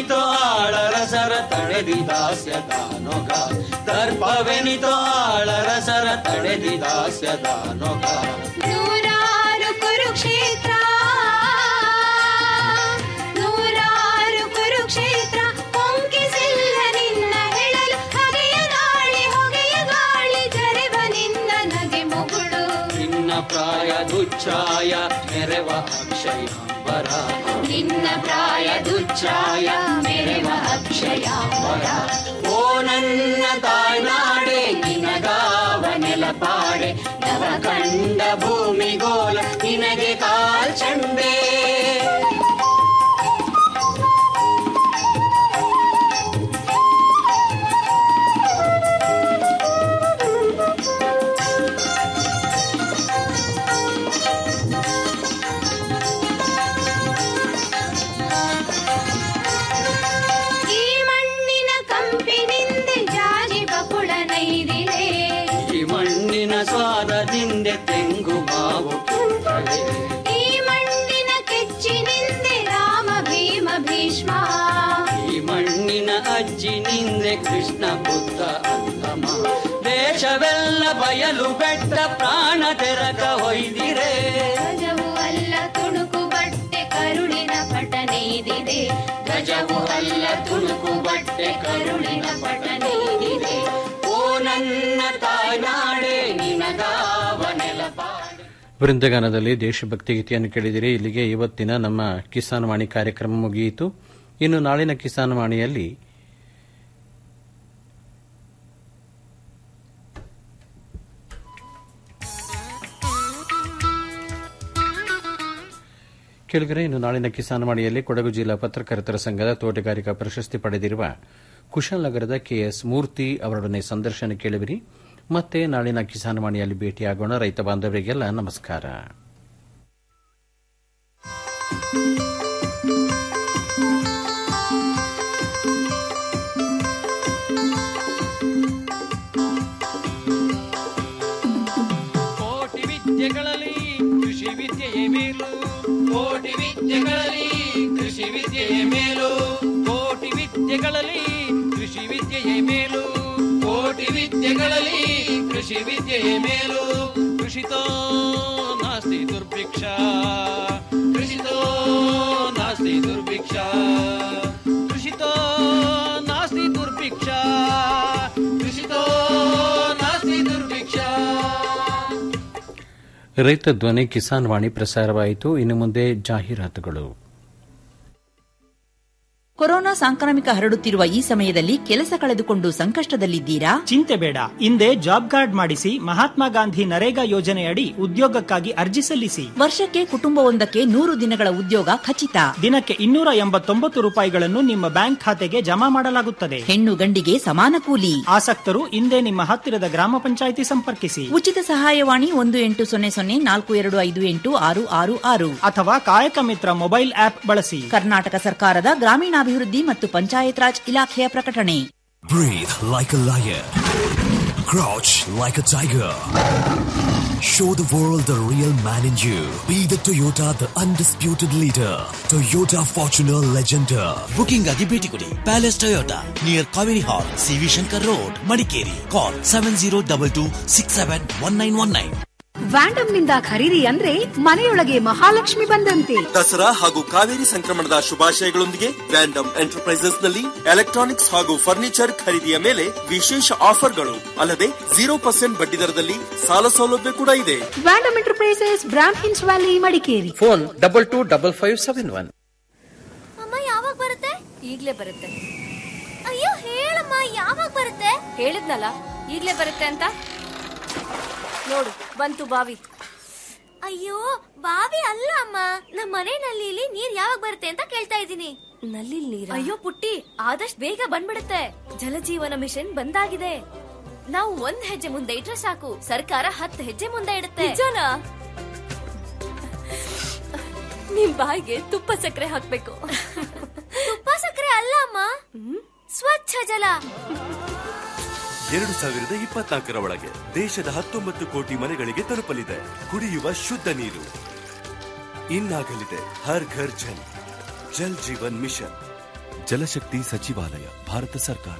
ದರ್ಪವೆನಿತೋ ಆಳರಸರ ತಡೆದಿ ದಾಸ್ಯದ ನೊಗ ದರ್ಪವೆನಿತೋ ಆಳರಸರ ತಡೆದಿ ದಾಸ್ಯದ ನೊಗ ನೂರಾರು ಕುರುಕ್ಷೇತ್ರ ನೂರಾರು ಕುರುಕ್ಷೇತ್ರ ಹೊಂಕಿಸಿಲ್ಲ ನಿನ್ನ ಹೆಳಲು ಹಗೆಯ ಗಾಳಿ ಹೊಗೆಯ ಗಾಳಿ ಜರೆವ ನಿನ್ನ ನಗೆ ಮುಗುಳು ನಿನ್ನ ಪ್ರಾಯ ದುಚ್ಛಾಯ ಮೆರೆವ ಅಕ್ಷಯಾಂಬರ ನಿನ್ನ ಪ್ರಾಯ ದುಚ್ಛಾಯ ಮೆರೆವ ಅಕ್ಷಯಾಂಬರ ಓ ನನ್ನ ತಾಯ್ನಾಡೆ ನಿನಗಾವ ನೆಲಪಾಡೆ ನವ ಕಂಡ ಭೂಮಿಗೋಲ ನಿನಗೆ ಕಾಲ್ಚಂಡೆ ಈ ಮಣ್ಣಿನ ಕಂಪಿನಿಂದ ಜಾಜಿ ಬಕುಳ ನೈದಿದೆ ಈ ಮಣ್ಣಿನ ಸ್ವಾದದಿಂದ ತೆಂಗು ಮಾವು ಕಿತ್ತಳೆ. ಈ ಮಣ್ಣಿನ ಕೆಚ್ಚಿನಿಂದ ರಾಮ ಭೀಮ ಭೀಷ್ಮ ಈ ಮಣ್ಣಿನ ಅಜ್ಜಿನಿಂದ ಕೃಷ್ಣ ಬುದ್ಧ ಅಂತಮ ದೇಶವೆಲ್ಲ ಬಯಲು ಬೆಟ್ಟ ಪ್ರಾಣ ತೆರಕ ಹೊಯ್ದಿರೆ ಗಜವು ಅಲ್ಲ ತುಣುಕು ಬಟ್ಟೆ ಕರುಳಿನ ಪಟ ನೇಯ್ದಿದೆ ಗಜವು ಅಲ್ಲ ತುಣುಕು ಬಟ್ಟೆ ಕರುಳಿನ ಪಟ ನೇಯ್ದಿದೆ ಓ ನನ್ನ ತಾಯ್ನಾಡೆ ನಿನಗಾವ ನೆಲಪಾಡೆ ವೃಂದಗಾನದಲ್ಲಿ ದೇಶಭಕ್ತಿ ಗೀತೆಯನ್ನು ಕೇಳಿದಿರಿ ಇಲ್ಲಿಗೆ ಇವತ್ತಿನ ನಮ್ಮ ಕಿಸಾನ್ ವಾಣಿ ಕಾರ್ಯಕ್ರಮ ಮುಗಿಯಿತು ಇನ್ನು ನಾಳಿನ ಕಿಸಾನ್ ವಾಣಿಯಲ್ಲಿ ಕೇಳಿದರೆ ಇನ್ನು ನಾಳಿನ ಕಿಸಾನ್ ವಾಣಿಯಲ್ಲಿ ಕೊಡಗು ಜಿಲ್ಲಾ ಪತ್ರಕರ್ತರ ಸಂಘದ ತೋಟಗಾರಿಕಾ ಪ್ರಶಸ್ತಿ ಪಡೆದಿರುವ ಕುಶಾಲನಗರದ ಕೆಎಸ್ ಮೂರ್ತಿ ಅವರೊಡನೆ ಸಂದರ್ಶನ ಕೇಳುವಿರಿ ಮತ್ತೆ ನಾಳಿನ ಕಿಸಾನ್ ವಾಣಿಯಲ್ಲಿ ಭೇಟಿಯಾಗೋಣ ರೈತ ಬಾಂಧವರಿಗೆಲ್ಲ ನಮಸ್ಕಾರ ಕೋಟಿ ವಿದ್ಯೆಗಳಲ್ಲಿ ಕೃಷಿ ವಿದ್ಯೆಯೇ ಮೇಲು ಕೋಟಿ ವಿದ್ಯೆಗಳಲ್ಲಿ ಕೃಷಿ ವಿದ್ಯೆಯೇ ಮೇಲು ಕೋಟಿ ವಿದ್ಯೆಗಳಲ್ಲಿ ಕೃಷಿ ವಿದ್ಯೆಯೇ ಮೇಲು ಕೋಟಿ ವಿದ್ಯೆಗಳಲ್ಲಿ ಕೃಷಿ ವಿದ್ಯೆಯೇ ಮೇಲು ಕೃಷಿತೋ ನಾಸ್ತಿ ದುರ್ಭಿಕ್ಷ ಕೃಷಿತೋ ನಾಸ್ತಿ ದುರ್ಭಿಕ್ಷ ಕೃಷಿತೋ ನಾಸ್ತಿ ದುರ್ಭಿಕ್ಷ ಕೃಷಿತೋ ನಾಸ್ತಿ ದುರ್ಭಿಕ್ಷ ರೈತ ಧ್ವನಿ ಕಿಸಾನ್ ವಾಣಿ ಪ್ರಸಾರವಾಯಿತು ಇನ್ನು ಮುಂದೆ ಜಾಹೀರಾತುಗಳು ಕೊರೋನಾ ಸಾಂಕ್ರಾಮಿಕ ಹರಡುತ್ತಿರುವ ಈ ಸಮಯದಲ್ಲಿ ಕೆಲಸ ಕಳೆದುಕೊಂಡು ಸಂಕಷ್ಟದಲ್ಲಿದ್ದೀರಾ ಚಿಂತೆ ಬೇಡ ಹಿಂದೆ ಜಾಬ್ ಕಾರ್ಡ್ ಮಾಡಿಸಿ ಮಹಾತ್ಮ ಗಾಂಧಿ ನರೇಗಾ ಯೋಜನೆಯಡಿ ಉದ್ಯೋಗಕ್ಕಾಗಿ ಅರ್ಜಿ ಸಲ್ಲಿಸಿ ವರ್ಷಕ್ಕೆ ಕುಟುಂಬವೊಂದಕ್ಕೆ ನೂರು ದಿನಗಳ ಉದ್ಯೋಗ ಖಚಿತ ದಿನಕ್ಕೆ ಇನ್ನೂರ ಎಂಬತ್ತೊಂಬತ್ತು ರೂಪಾಯಿಗಳನ್ನು ನಿಮ್ಮ ಬ್ಯಾಂಕ್ ಖಾತೆಗೆ ಜಮಾ ಮಾಡಲಾಗುತ್ತದೆ ಹೆಣ್ಣು ಗಂಡಿಗೆ ಸಮಾನ ಕೂಲಿ ಆಸಕ್ತರು ಹಿಂದೆ ನಿಮ್ಮ ಹತ್ತಿರದ ಗ್ರಾಮ ಪಂಚಾಯಿತಿ ಸಂಪರ್ಕಿಸಿ ಉಚಿತ ಸಹಾಯವಾಣಿ ಒಂದು ಎಂಟು ಸೊನ್ನೆ ಸೊನ್ನೆ ನಾಲ್ಕು ಎರಡು ಐದು ಎಂಟು ಆರು ಆರು ಆರು ಅಥವಾ ಕಾಯಕ ಮಿತ್ರ ಮೊಬೈಲ್ ಆಪ್ ಬಳಸಿ ಕರ್ನಾಟಕ ಸರ್ಕಾರದ ಗ್ರಾಮೀಣಾಭಿವೃದ್ಧಿ ಮತ್ತು ಪಂಚಾಯತ್ ರಾಜ್ ಇಲಾಖೆಯ ಪ್ರಕಟಣೆ Breathe like a lion. Crouch like a tiger. Show the world the real man in you. Be the Toyota, the undisputed leader. Toyota Fortuner Legender. Booking ಆಗಿ ಭೇಟಿ ಕೊಡಿ palace Toyota near Kaveri hall CV Shankar road Madikeri call seven zero double two six seven one nine one nine Vandam ನಿಂದ ಖರೀದಿ ಅಂದ್ರೆ ಮನೆಯೊಳಗೆ ಮಹಾಲಕ್ಷ್ಮಿ ಬಂದಂತೆ ದಸರಾ ಹಾಗೂ ಕಾವೇರಿ ಸಂಕ್ರಮಣದ ಶುಭಾಶಯಗಳೊಂದಿಗೆ ವ್ಯಾಂಡಮ್ ಎಂಟರ್ಪ್ರೈಸಸ್ ನಲ್ಲಿ ಎಲೆಕ್ಟ್ರಾನಿಕ್ಸ್ ಹಾಗೂ ಫರ್ನಿಚರ್ ಖರೀದಿಯ ಮೇಲೆ ವಿಶೇಷ ಆಫರ್ಗಳು ಅಲ್ಲದೆ ಜೀರೋ ಪರ್ಸೆಂಟ್ ಬಡ್ಡಿ ದರದಲ್ಲಿ ಸಾಲ ಸೌಲಭ್ಯ ಕೂಡ ಇದೆ ವ್ಯಾಂಡಮ್ ಎಂಟರ್ಪ್ರೈಸಸ್ ಬ್ರಾಮ್ ಹಿನ್ಸ್ valley Madikeri phone double two double five seven one ಅಮ್ಮ ಯಾವಾಗ ಬರುತ್ತೆ ಈಗ್ಲೇ ಬರುತ್ತೆ ಅಯ್ಯೋ ಹೇಳಮ್ಮ ಯಾವಾಗ ಬರುತ್ತೆ ಹೇಳಿದ್ನಲ್ಲ ಈಗ್ಲೇ ಬರುತ್ತೆ ಅಂತ ನೋಡು ಬಂತು ಬಾವಿ ಅಯ್ಯೋ ಬಾವಿ ಅಲ್ಲ ಅಮ್ಮ ನಮ್ಮ ಮನೆ ನಲ್ಲಿಲಿ ನೀರ್ ಯಾವಾಗ ಬರುತ್ತೆ ಅಂತ ಕೇಳ್ತಾ ಇದ್ದೀನಿ ನಲ್ಲಿ ನೀರ್ ಅಯ್ಯೋ ಪುಟ್ಟಿ ಆದಷ್ಟು ಬೇಗ ಬಂದ್ಬಿಡುತ್ತೆ ಜಲಜೀವನ ಮಿಷನ್ ಬಂದಾಗಿದೆ ನಾವು ಒಂದ್ ಹೆಜ್ಜೆ ಮುಂದೆ ಇಟ್ರೆ ಸಾಕು ಸರ್ಕಾರ ಹತ್ತು ಹೆಜ್ಜೆ ಮುಂದೆ ಇಡುತ್ತೆ ನಿಜನಾ ನಿಮ್ ಬಾಯಿಗೆ ತುಪ್ಪ ಸಕ್ಕರೆ ಹಾಕ್ಬೇಕು ತುಪ್ಪ ಸಕ್ಕರೆ ಅಲ್ಲ ಅಮ್ಮ ಸ್ವಚ್ಛ ಜಲ ಎರಡು ಸಾವಿರದ ಇಪ್ಪತ್ನಾಲ್ಕರ ಒಳಗೆ ದೇಶದ ಹತ್ತೊಂಬತ್ತು ಕೋಟಿ ಮನೆಗಳಿಗೆ ತಲುಪಲಿದೆ ಕುಡಿಯುವ ಶುದ್ಧ ನೀರು ಇನ್ನಾಗಲಿದೆ ಹರ್ ಘರ್ ಜಲ್ ಜಲ್ ಜೀವನ್ ಮಿಷನ್ ಜಲಶಕ್ತಿ ಸಚಿವಾಲಯ ಭಾರತ ಸರ್ಕಾರ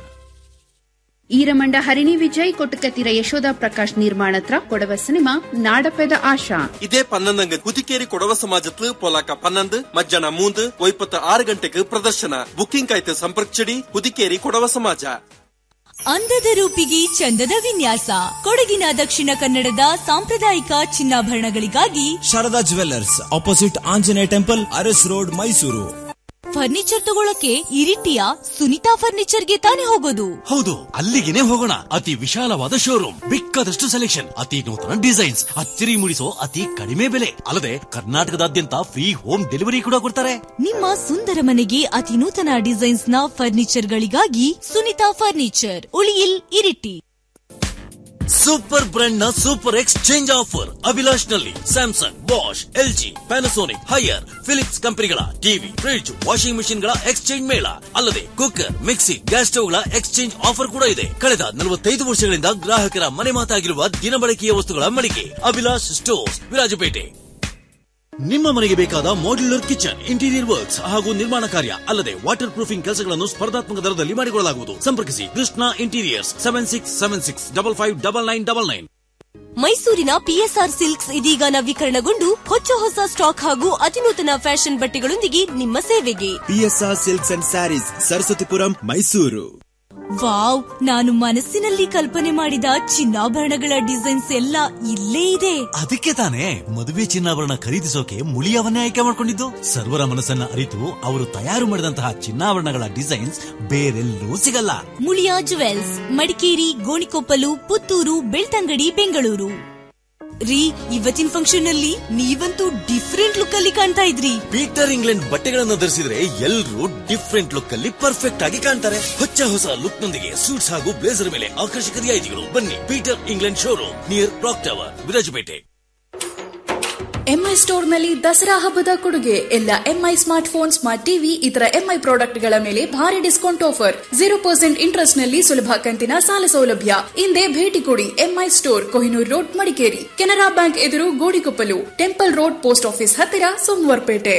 ಈರಮಂಡ ಹರಿಣಿ ವಿಜಯ್ ಕೊಟ್ಟಕತ್ತಿರ ಯಶೋಧ ಪ್ರಕಾಶ್ ನಿರ್ಮಾಣತ್ರ ಕೊಡವ ಸಿನಿಮಾ ನಾಡಪೆದ ಆಶಾ இதே பன்னெண்டுங்க புதுக்கேரி கொடவ சமாஜத்துல போலாக்க பன்னெண்டு மஜ்ஜன மூந்து ஒய்பத்து ஆறு ಗಂಟೆಗೆ ಪ್ರದರ್ಶನ ಬುಕಿಂಗ್ ಆಯ್ತು ಸಂಪರ್ಕಿಸಿಡಿ ಹುದಿಕೇರಿ ಕೊಡವ ಸಮಾಜ ಅಂದದ ರೂಪಿಗೆ ಚಂದದ ವಿನ್ಯಾಸ ಕೊಡಗಿನ ದಕ್ಷಿಣ ಕನ್ನಡದ ಸಾಂಪ್ರದಾಯಿಕ ಚಿನ್ನಾಭರಣಗಳಿಗಾಗಿ Sharada jewellers opposite Anjaneya temple Aras road Mysuru furniture ತಗೊಳಕ್ಕೆ ಇರಿಟಿಯ ಸುನಿತಾ ಫರ್ನಿಚರ್ಗೆ ತಾನೇ ಹೋಗೋದು ಹೌದು ಅಲ್ಲಿಗೆನೆ ಹೋಗೋಣ ಅತಿ ವಿಶಾಲವಾದ ಶೋರೂಮ್ ಬೇಕಾದಷ್ಟು ಸೆಲೆಕ್ಷನ್ ಅತಿ ನೂತನ ಡಿಸೈನ್ಸ್ ಅಚ್ಚರಿ ಮೂಡಿಸೋ ಅತಿ ಕಡಿಮೆ ಬೆಲೆ ಅಲ್ಲದೆ ಕರ್ನಾಟಕದಾದ್ಯಂತ ಫ್ರೀ ಹೋಮ್ ಡೆಲಿವರಿ ಕೂಡ ಕೊಡ್ತಾರೆ ನಿಮ್ಮ ಸುಂದರ ಮನೆಗೆ ಅತಿ ನೂತನ ಡಿಸೈನ್ಸ್ ನ ಫರ್ನಿಚರ್ ಗಳಿಗಾಗಿ Sunita furniture Uliyil Iritty super brand ನ ಸೂಪರ್ ಎಕ್ಸ್ಚೇಂಜ್ ಆಫರ್ ಅಭಿಲಾಷ್ ನಲ್ಲಿ Samsung Bosch LG Panasonic Haier Philips ಕಂಪನಿಗಳ ಟಿವಿ ಫ್ರಿಡ್ಜ್ ವಾಷಿಂಗ್ ಮೆಷಿನ್ ಗಳ ಎಕ್ಸ್ಚೇಂಜ್ ಮೇಳ ಅಲ್ಲದೆ ಕುಕ್ಕರ್ ಮಿಕ್ಸಿ ಗ್ಯಾಸ್ ಸ್ಟವ್ ಗಳ ಎಕ್ಸ್ಚೇಂಜ್ ಆಫರ್ ಕೂಡ ಇದೆ ಕಳೆದ ನಲವತ್ತೈದು ವರ್ಷಗಳಿಂದ ಗ್ರಾಹಕರ ಮನೆ ಮಾತಾಗಿರುವ ದಿನಬಳಕೆಯ ವಸ್ತುಗಳ ಮಳಿಗೆ ಅಭಿಲಾಷ್ ಸ್ಟೋರ್ಸ್ ವಿರಾಜಪೇಟೆ ನಿಮ್ಮ ಮನೆಗೆ ಬೇಕಾದ ಮಾಡ್ಯುಲರ್ ಕಿಚನ್ ಇಂಟೀರಿಯರ್ ವರ್ಕ್ಸ್ ಹಾಗೂ ನಿರ್ಮಾಣ ಕಾರ್ಯ ಅಲ್ಲದೆ ವಾಟರ್ ಪ್ರೂಫಿಂಗ್ ಕೆಲಸಗಳನ್ನು ಸ್ಪರ್ಧಾತ್ಮಕ ದರದಲ್ಲಿ ಮಾಡಿಕೊಳ್ಳಲಾಗುವುದು ಸಂಪರ್ಕಿಸಿ Krishna interiors seven six seven six double five double nine double nine ಮೈಸೂರಿನ ಪಿಎಸ್ಆರ್ ಸಿಲ್ಕ್ಸ್ ಇದೀಗ ನವೀಕರಣಗೊಂಡು ಹೊಚ್ಚ ಹೊಸ ಸ್ಟಾಕ್ ಹಾಗೂ ಅತಿನೂತನ ಫ್ಯಾಷನ್ ಬಟ್ಟೆಗಳೊಂದಿಗೆ ನಿಮ್ಮ ಸೇವೆಗೆ PSR silks and sarees Saraswathipuram Mysuru wow ನಾನು ಮನಸ್ಸಿನಲ್ಲಿ ಕಲ್ಪನೆ ಮಾಡಿದ ಚಿನ್ನಾಭರಣಗಳ ಡಿಸೈನ್ಸ್ ಎಲ್ಲ ಇಲ್ಲೇ ಇದೆ ಅದಕ್ಕೆ ತಾನೇ ಮದುವೆ ಚಿನ್ನಾಭರಣ ಖರೀದಿಸೋಕೆ ಮುಳಿಯವನ್ನೇ ಆಯ್ಕೆ ಮಾಡಿಕೊಂಡಿದ್ದು ಸರ್ವರ ಮನಸ್ಸನ್ನ ಅರಿತು ಅವರು ತಯಾರು ಮಾಡಿದಂತಹ ಚಿನ್ನಾಭರಣಗಳ ಡಿಸೈನ್ಸ್ ಬೇರೆಲ್ಲೂ ಸಿಗಲ್ಲ ಮುಳಿಯಾ ಜುವೆಲ್ಸ್ ಮಡಿಕೇರಿ ಗೋಣಿಕೊಪ್ಪಲು ಪುತ್ತೂರು ಬೆಳ್ತಂಗಡಿ ಬೆಂಗಳೂರು ರೀ ಇವತ್ತಿನ ಫಂಕ್ಷನ್ ಅಲ್ಲಿ ನೀವಂತೂ ಡಿಫ್ರೆಂಟ್ ಲುಕ್ ಅಲ್ಲಿ ಕಾಣ್ತಾ ಇದ್ರಿ ಪೀಟರ್ ಇಂಗ್ಲೆಂಡ್ ಬಟ್ಟೆಗಳನ್ನು ಧರಿಸಿದ್ರೆ ಎಲ್ಲರೂ ಡಿಫ್ರೆಂಟ್ ಲುಕ್ ಅಲ್ಲಿ ಪರ್ಫೆಕ್ಟ್ ಆಗಿ ಕಾಣ್ತಾರೆ ಹೊಚ್ಚ ಹೊಸ ಲುಕ್ ನೊಂದಿಗೆ ಸೂಟ್ಸ್ ಹಾಗೂ ಬ್ಲೇಸರ್ ಮೇಲೆ ಆಕರ್ಷಕ ರಿಯಾಯಿತಿಗಳು ಬನ್ನಿ Peter England showroom near clock tower Virajpet MI ಸ್ಟೋರ್ನಲ್ಲಿ ದಸರಾ ಹಬ್ಬದ ಕೊಡುಗೆ ಎಲ್ಲ MI smart phone smart TV ಇತರ ಎಂಐ ಪ್ರಾಡಕ್ಟ್ಗಳ ಮೇಲೆ ಭಾರಿ discount offer zero percent interest ನಲ್ಲಿ ಸುಲಭ ಕಂತಿನ ಸಾಲ ಸೌಲಭ್ಯ ಹಿಂದೆ ಭೇಟಿ ಕೊಡಿ MI store Kohinoor road Madikeri Canara bank ಎದುರು Gonikoppal temple road post office ಹತ್ತಿರ ಸೋಮವಾರಪೇಟೆ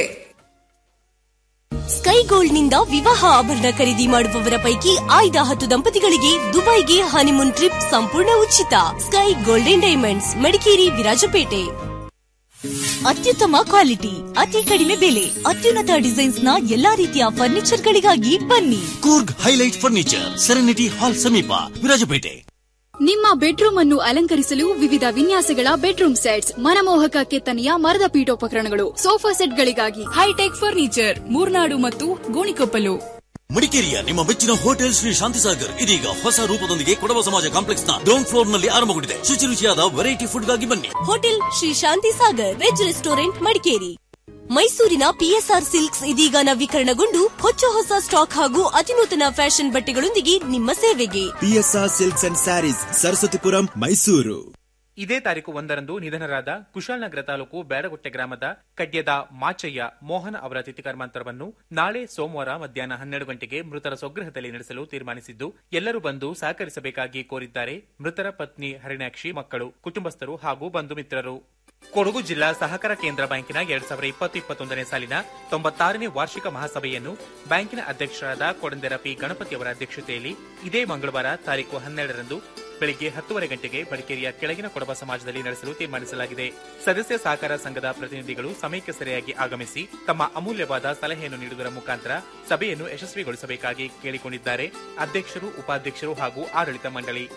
ಸ್ಕೈ ಗೋಲ್ಡ್ ನಿಂದ ವಿವಾಹ ಆಭರಣ ಖರೀದಿ ಮಾಡುವವರ ಪೈಕಿ ಆಯ್ದ ಹತ್ತು ದಂಪತಿಗಳಿಗೆ ದುಬೈಗೆ ಹನಿಮೂನ್ ಟ್ರಿಪ್ ಸಂಪೂರ್ಣ ಉಚಿತ sky golden diamonds Madikeri Virajpet ಅತ್ಯುತ್ತಮ ಕ್ವಾಲಿಟಿ ಅತಿ ಕಡಿಮೆ ಬೆಲೆ ಅತ್ಯುನ್ನತ ಡಿಸೈನ್ಸ್ ನ ಎಲ್ಲಾ ರೀತಿಯ ಫರ್ನಿಚರ್ ಗಳಿಗಾಗಿ ಬನ್ನಿ Coorg highlight furniture serenity hall ಸಮೀಪ ವಿರಾಜಪೇಟೆ ನಿಮ್ಮ ಬೆಡ್ರೂಮ್ ಅನ್ನು ಅಲಂಕರಿಸಲು ವಿವಿಧ ವಿನ್ಯಾಸಗಳ ಬೆಡ್ರೂಮ್ ಸೆಟ್ಸ್ ಮನಮೋಹಕ ಕೆತ್ತನೆಯ ಮರದ ಪೀಠೋಪಕರಣಗಳು ಸೋಫಾ ಸೆಟ್ಗಳಿಗಾಗಿ ಹೈಟೆಕ್ ಫರ್ನಿಚರ್ ಮೂರ್ನಾಡು ಮತ್ತು ಗೋಣಿಕೊಪ್ಪಲು ಮಡಿಕೇರಿಯ ನಿಮ್ಮ ಮೆಚ್ಚಿನ ಹೋಟೆಲ್ ಶ್ರೀ ಶಾಂತಿಸಾಗರ್ ಇದೀಗ ಹೊಸ ರೂಪದೊಂದಿಗೆ ಕೊಡವ ಸಮಾಜ ಕಾಂಪ್ಲೆಕ್ಸ್ ನ ಗ್ರೌಂಡ್ ಫ್ಲೋರ್ ನಲ್ಲಿ ಆರಂಭಗೊಂಡಿದೆ ಶುಚಿ ರುಚಿಯಾದ ವೆರೈಟಿ ಫುಡ್ ಗಾಗಿ ಬನ್ನಿ hotel Shri Shanti Sagar veg restaurant Madikeri ಮೈಸೂರಿನ ಪಿಎಸ್ಆರ್ ಸಿಲ್ಕ್ಸ್ ಇದೀಗ ನವೀಕರಣಗೊಂಡು ಹೊಚ್ಚ ಹೊಸ ಸ್ಟಾಕ್ ಹಾಗೂ ಅತಿನೂತನ ಫ್ಯಾಷನ್ ಬಟ್ಟೆಗಳೊಂದಿಗೆ ನಿಮ್ಮ ಸೇವೆಗೆ PSR silks and sarees Saraswathipuram Mysuru ಇದೇ ತಾರೀಕು ಒಂದರಂದು ನಿಧನರಾದ ಕುಶಾಲನಗರ ತಾಲೂಕು ಬ್ಯಾಡಗುಟ್ಟೆ ಗ್ರಾಮದ ಕಡ್ಯದ ಮಾಚಯ್ಯ ಮೋಹನ್ ಅವರ ತಿಥಿ ಕರ್ಮಾಂತರವನ್ನು ನಾಳೆ ಸೋಮವಾರ ಮಧ್ಯಾಹ್ನ ಹನ್ನೆರಡು ಗಂಟೆಗೆ ಮೃತರ ಸ್ವಗೃಹದಲ್ಲಿ ನಡೆಸಲು ತೀರ್ಮಾನಿಸಿದ್ದು ಎಲ್ಲರೂ ಬಂದು ಸಹಕರಿಸಬೇಕಾಗಿ ಕೋರಿದ್ದಾರೆ ಮೃತರ ಪತ್ನಿ ಹರಿಣಾಕ್ಷಿ ಮಕ್ಕಳು ಕುಟುಂಬಸ್ಥರು ಹಾಗೂ ಬಂಧು ಮಿತ್ರರು ಕೊಡಗು ಜಿಲ್ಲಾ ಸಹಕಾರ ಕೇಂದ್ರ ಬ್ಯಾಂಕಿನ ಎರಡ್ ಸಾವಿರದ ಇಪ್ಪತ್ತು ಇಪ್ಪತ್ತೊಂದನೇ ಸಾಲಿನ ತೊಂಬತ್ತಾರನೇ ವಾರ್ಷಿಕ ಮಹಾಸಭೆಯನ್ನು ಬ್ಯಾಂಕಿನ ಅಧ್ಯಕ್ಷರಾದ ಕೊಡಂದೆರ ಪಿ ಗಣಪತಿ ಅವರ ಅಧ್ಯಕ್ಷತೆಯಲ್ಲಿ ಇದೇ ಮಂಗಳವಾರ ತಾರೀಕು ಹನ್ನೆರಡರಂದು ಬೆಳಿಗ್ಗೆ ಹತ್ತುವರೆ ಗಂಟೆಗೆ ಮಡಿಕೇರಿಯ ಕೆಳಗಿನ ಕೊಡಬ ಸಮಾಜದಲ್ಲಿ ನಡೆಸಲು ತೀರ್ಮಾನಿಸಲಾಗಿದೆ ಸದಸ್ಯ ಸಹಕಾರ ಸಂಘದ ಪ್ರತಿನಿಧಿಗಳು ಸಮಯಕ್ಕೆ ಸರಿಯಾಗಿ ಆಗಮಿಸಿ ತಮ್ಮ ಅಮೂಲ್ಯವಾದ ಸಲಹೆಯನ್ನು ನೀಡುವುದರ ಮುಖಾಂತರ ಸಭೆಯನ್ನು ಯಶಸ್ವಿಗೊಳಿಸಬೇಕಾಗಿ ಕೇಳಿಕೊಂಡಿದ್ದಾರೆ ಅಧ್ಯಕ್ಷರು ಉಪಾಧ್ಯಕ್ಷರು ಹಾಗೂ ಆಡಳಿತ ಮಂಡಳಿ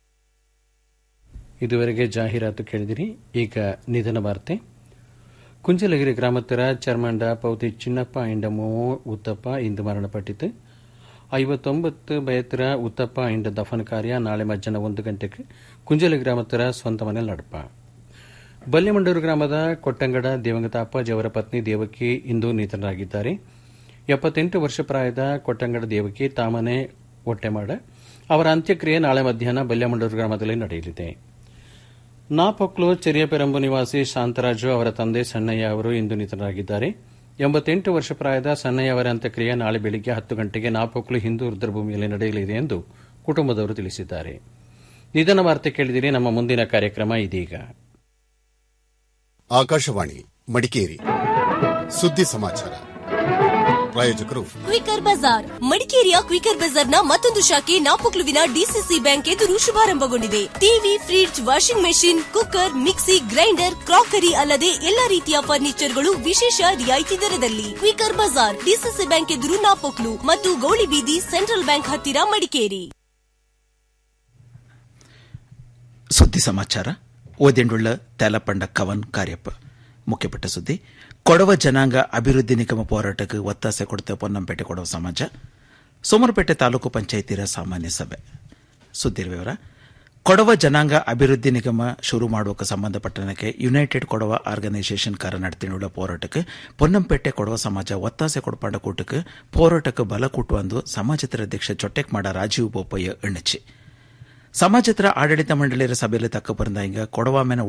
ಇದುವರೆಗೆ ಜಾಹೀರಾತು ಕೇಳಿದಿರಿ ಈಗ ನಿಧನ ವಾರ್ತೆ ಕುಂಜಲಗಿರಿ ಗ್ರಾಮಸ್ಥರ ಚರ್ಮಂಡ ಪೌತಿ ಚಿನ್ನಪ್ಪ ಇಂಡ ಮೋವೋ ಉತ್ತಪ್ಪ ಇಂದು ಮರಣಪಟ್ಟಿತು ಐವತ್ತೊಂಬತ್ತು ಬಯತರ ಉತ್ತಪ್ಪ ಇಂಡ ದಫನ್ ಕಾರ್ಯ ನಾಳೆ ಮಧ್ಯಾಹ್ನ ಒಂದು ಗಂಟೆಗೆ ಕುಂಜಲ ಗ್ರಾಮಸ್ಥರ ಸ್ವಂತ ಮನೆಯಲ್ಲಿ ನಡಪ ಬಲ್ಯಮಂಡೂರು ಗ್ರಾಮದ ಕೊಟ್ಟಂಗಡ ದಿವಂಗತ ಅಪ್ಪಾಜಿ ಅವರ ಪತ್ನಿ ದೇವಕಿ ಇಂದು ನಿಧನರಾಗಿದ್ದಾರೆ ಎಪ್ಪತ್ತೆಂಟು ವರ್ಷ ಪ್ರಾಯದ ಕೊಟ್ಟಂಗಡ ದೇವಕಿ ತಾಮನೆ ಒಟ್ಟೆಮಾಡ ಅವರ ಅಂತ್ಯಕ್ರಿಯೆ ನಾಳೆ ಮಧ್ಯಾಹ್ನ ಬಲ್ಯಮಂಡೂರು ಗ್ರಾಮದಲ್ಲಿ ನಡೆಯಲಿದೆ ನಾಪೊಕ್ಲು ಚೆರಿಯಪೆರಂಬು ನಿವಾಸಿ ಶಾಂತರಾಜು ಅವರ ತಂದೆ ಸಣ್ಣಯ್ಯ ಅವರು ಇಂದು ನಿಧನರಾಗಿದ್ದಾರೆ ಎಂಬತ್ತೆಂಟು ವರ್ಷ ಪ್ರಾಯದ ಸಣ್ಣಯ್ಯ ಅವರ ಅಂತ್ಯಕ್ರಿಯೆ ನಾಳೆ ಬೆಳಿಗ್ಗೆ ಹತ್ತು ಗಂಟೆಗೆ ನಾಪೊಕ್ಲು ಹಿಂದೂ ರುದ್ರಭೂಮಿಯಲ್ಲಿ ನಡೆಯಲಿದೆ ಎಂದು ಕುಟುಂಬದವರು ತಿಳಿಸಿದ್ದಾರೆ ನಿಧನ ವಾರ್ತೆ ಕೇಳಿದಿರಿ ನಮ್ಮ ಮುಂದಿನ ಕಾರ್ಯಕ್ರಮ ಇದೀಗ ಆಕಾಶವಾಣಿ ಮಡಿಕೇರಿ ಸುದ್ದಿ ಸಮಾಚಾರ ಪ್ರಾಯೋಜಕರು ಕ್ವಿಕರ್ ಬಜಾರ್ ಮಡಿಕೇರಿಯ ಕ್ವಿಕರ್ ಬಜಾರ್ನ ಮತ್ತೊಂದು ಶಾಖೆ ನಾಪೊಕ್ಲುವಿನ ಡಿಸಿಸಿ ಬ್ಯಾಂಕ್ ಎದುರು ಶುಭಾರಂಭಗೊಂಡಿದೆ TV fridge washing machine cooker mixie grinder crockery ಅಲ್ಲದೆ ಎಲ್ಲಾ ರೀತಿಯ ಫರ್ನಿಚರ್ಗಳು ವಿಶೇಷ ರಿಯಾಯಿತಿ ದರದಲ್ಲಿ ಕ್ವಿಕರ್ ಬಜಾರ್ ಡಿಸಿಸಿ ಬ್ಯಾಂಕ್ ಎದುರು ನಾಪೊಕ್ಲು ಮತ್ತು ಗೌಳಿಬೀದಿ ಸೆಂಟ್ರಲ್ ಬ್ಯಾಂಕ್ ಹತ್ತಿರ ಮಡಿಕೇರಿ ಸುದ್ದಿ ಸಮಾಚಾರ ಓದೆಂಡುಳ್ಳ ತೇಲಪಂಡ ಕವನ್ ಕಾರ್ಯಪ್ಪ ಮುಖ್ಯಪಟ್ಟ ಸುದ್ದಿ ಕೊಡವ ಜನಾಂಗ ಅಭಿವೃದ್ಧಿ ನಿಗಮ ಹೋರಾಟಕ್ಕೆ ಒತ್ತಾಸೆ ಕೊಡುತ್ತೆ ಪೊನ್ನಂಪೇಟೆ ಕೊಡವ ಸಮಾಜ ಸೋಮರಪೇಟೆ ತಾಲೂಕು ಪಂಚಾಯಿತಿರ ಸಾಮಾನ್ಯ ಸಭೆ ಸುದ್ದಿ ವಿವರ ಕೊಡವ ಜನಾಂಗ ಅಭಿವೃದ್ಧಿ ನಿಗಮ ಶುರು ಮಾಡುವಕ್ಕೆ ಸಂಬಂಧಪಟ್ಟನಕ್ಕೆ ಯುನೈಟೆಡ್ ಕೊಡವ ಆರ್ಗನೈಸೇಷನ್ ಕಾರ ನಡೆತಿನುಳ್ಳ ಹೋರಾಟಕ್ಕೆ ಪೊನ್ನಂಪೇಟೆ ಕೊಡವ ಸಮಾಜ ಒತ್ತಾಸೆ ಕೊಡಪಾಡ ಕೂಟಕ್ಕೆ ಹೋರಾಟಕ್ಕೆ ಬಲ ಕೂಟುವಂದು ಸಮಾಜದ ಅಧ್ಯಕ್ಷ ಚೊಟ್ಟೆಕ್ ಮಾಡ ರಾಜೀವ್ ಬೋಪಯ್ಯ ಎಣ್ಣಚ್ಚಿ ಸಮಾಜದ ಆಡಳಿತ ಮಂಡಳಿಯ ಸಭೆಯಲ್ಲಿ ತಕ್ಕ ಬಂದ ಕೊಡವ ಮೇನ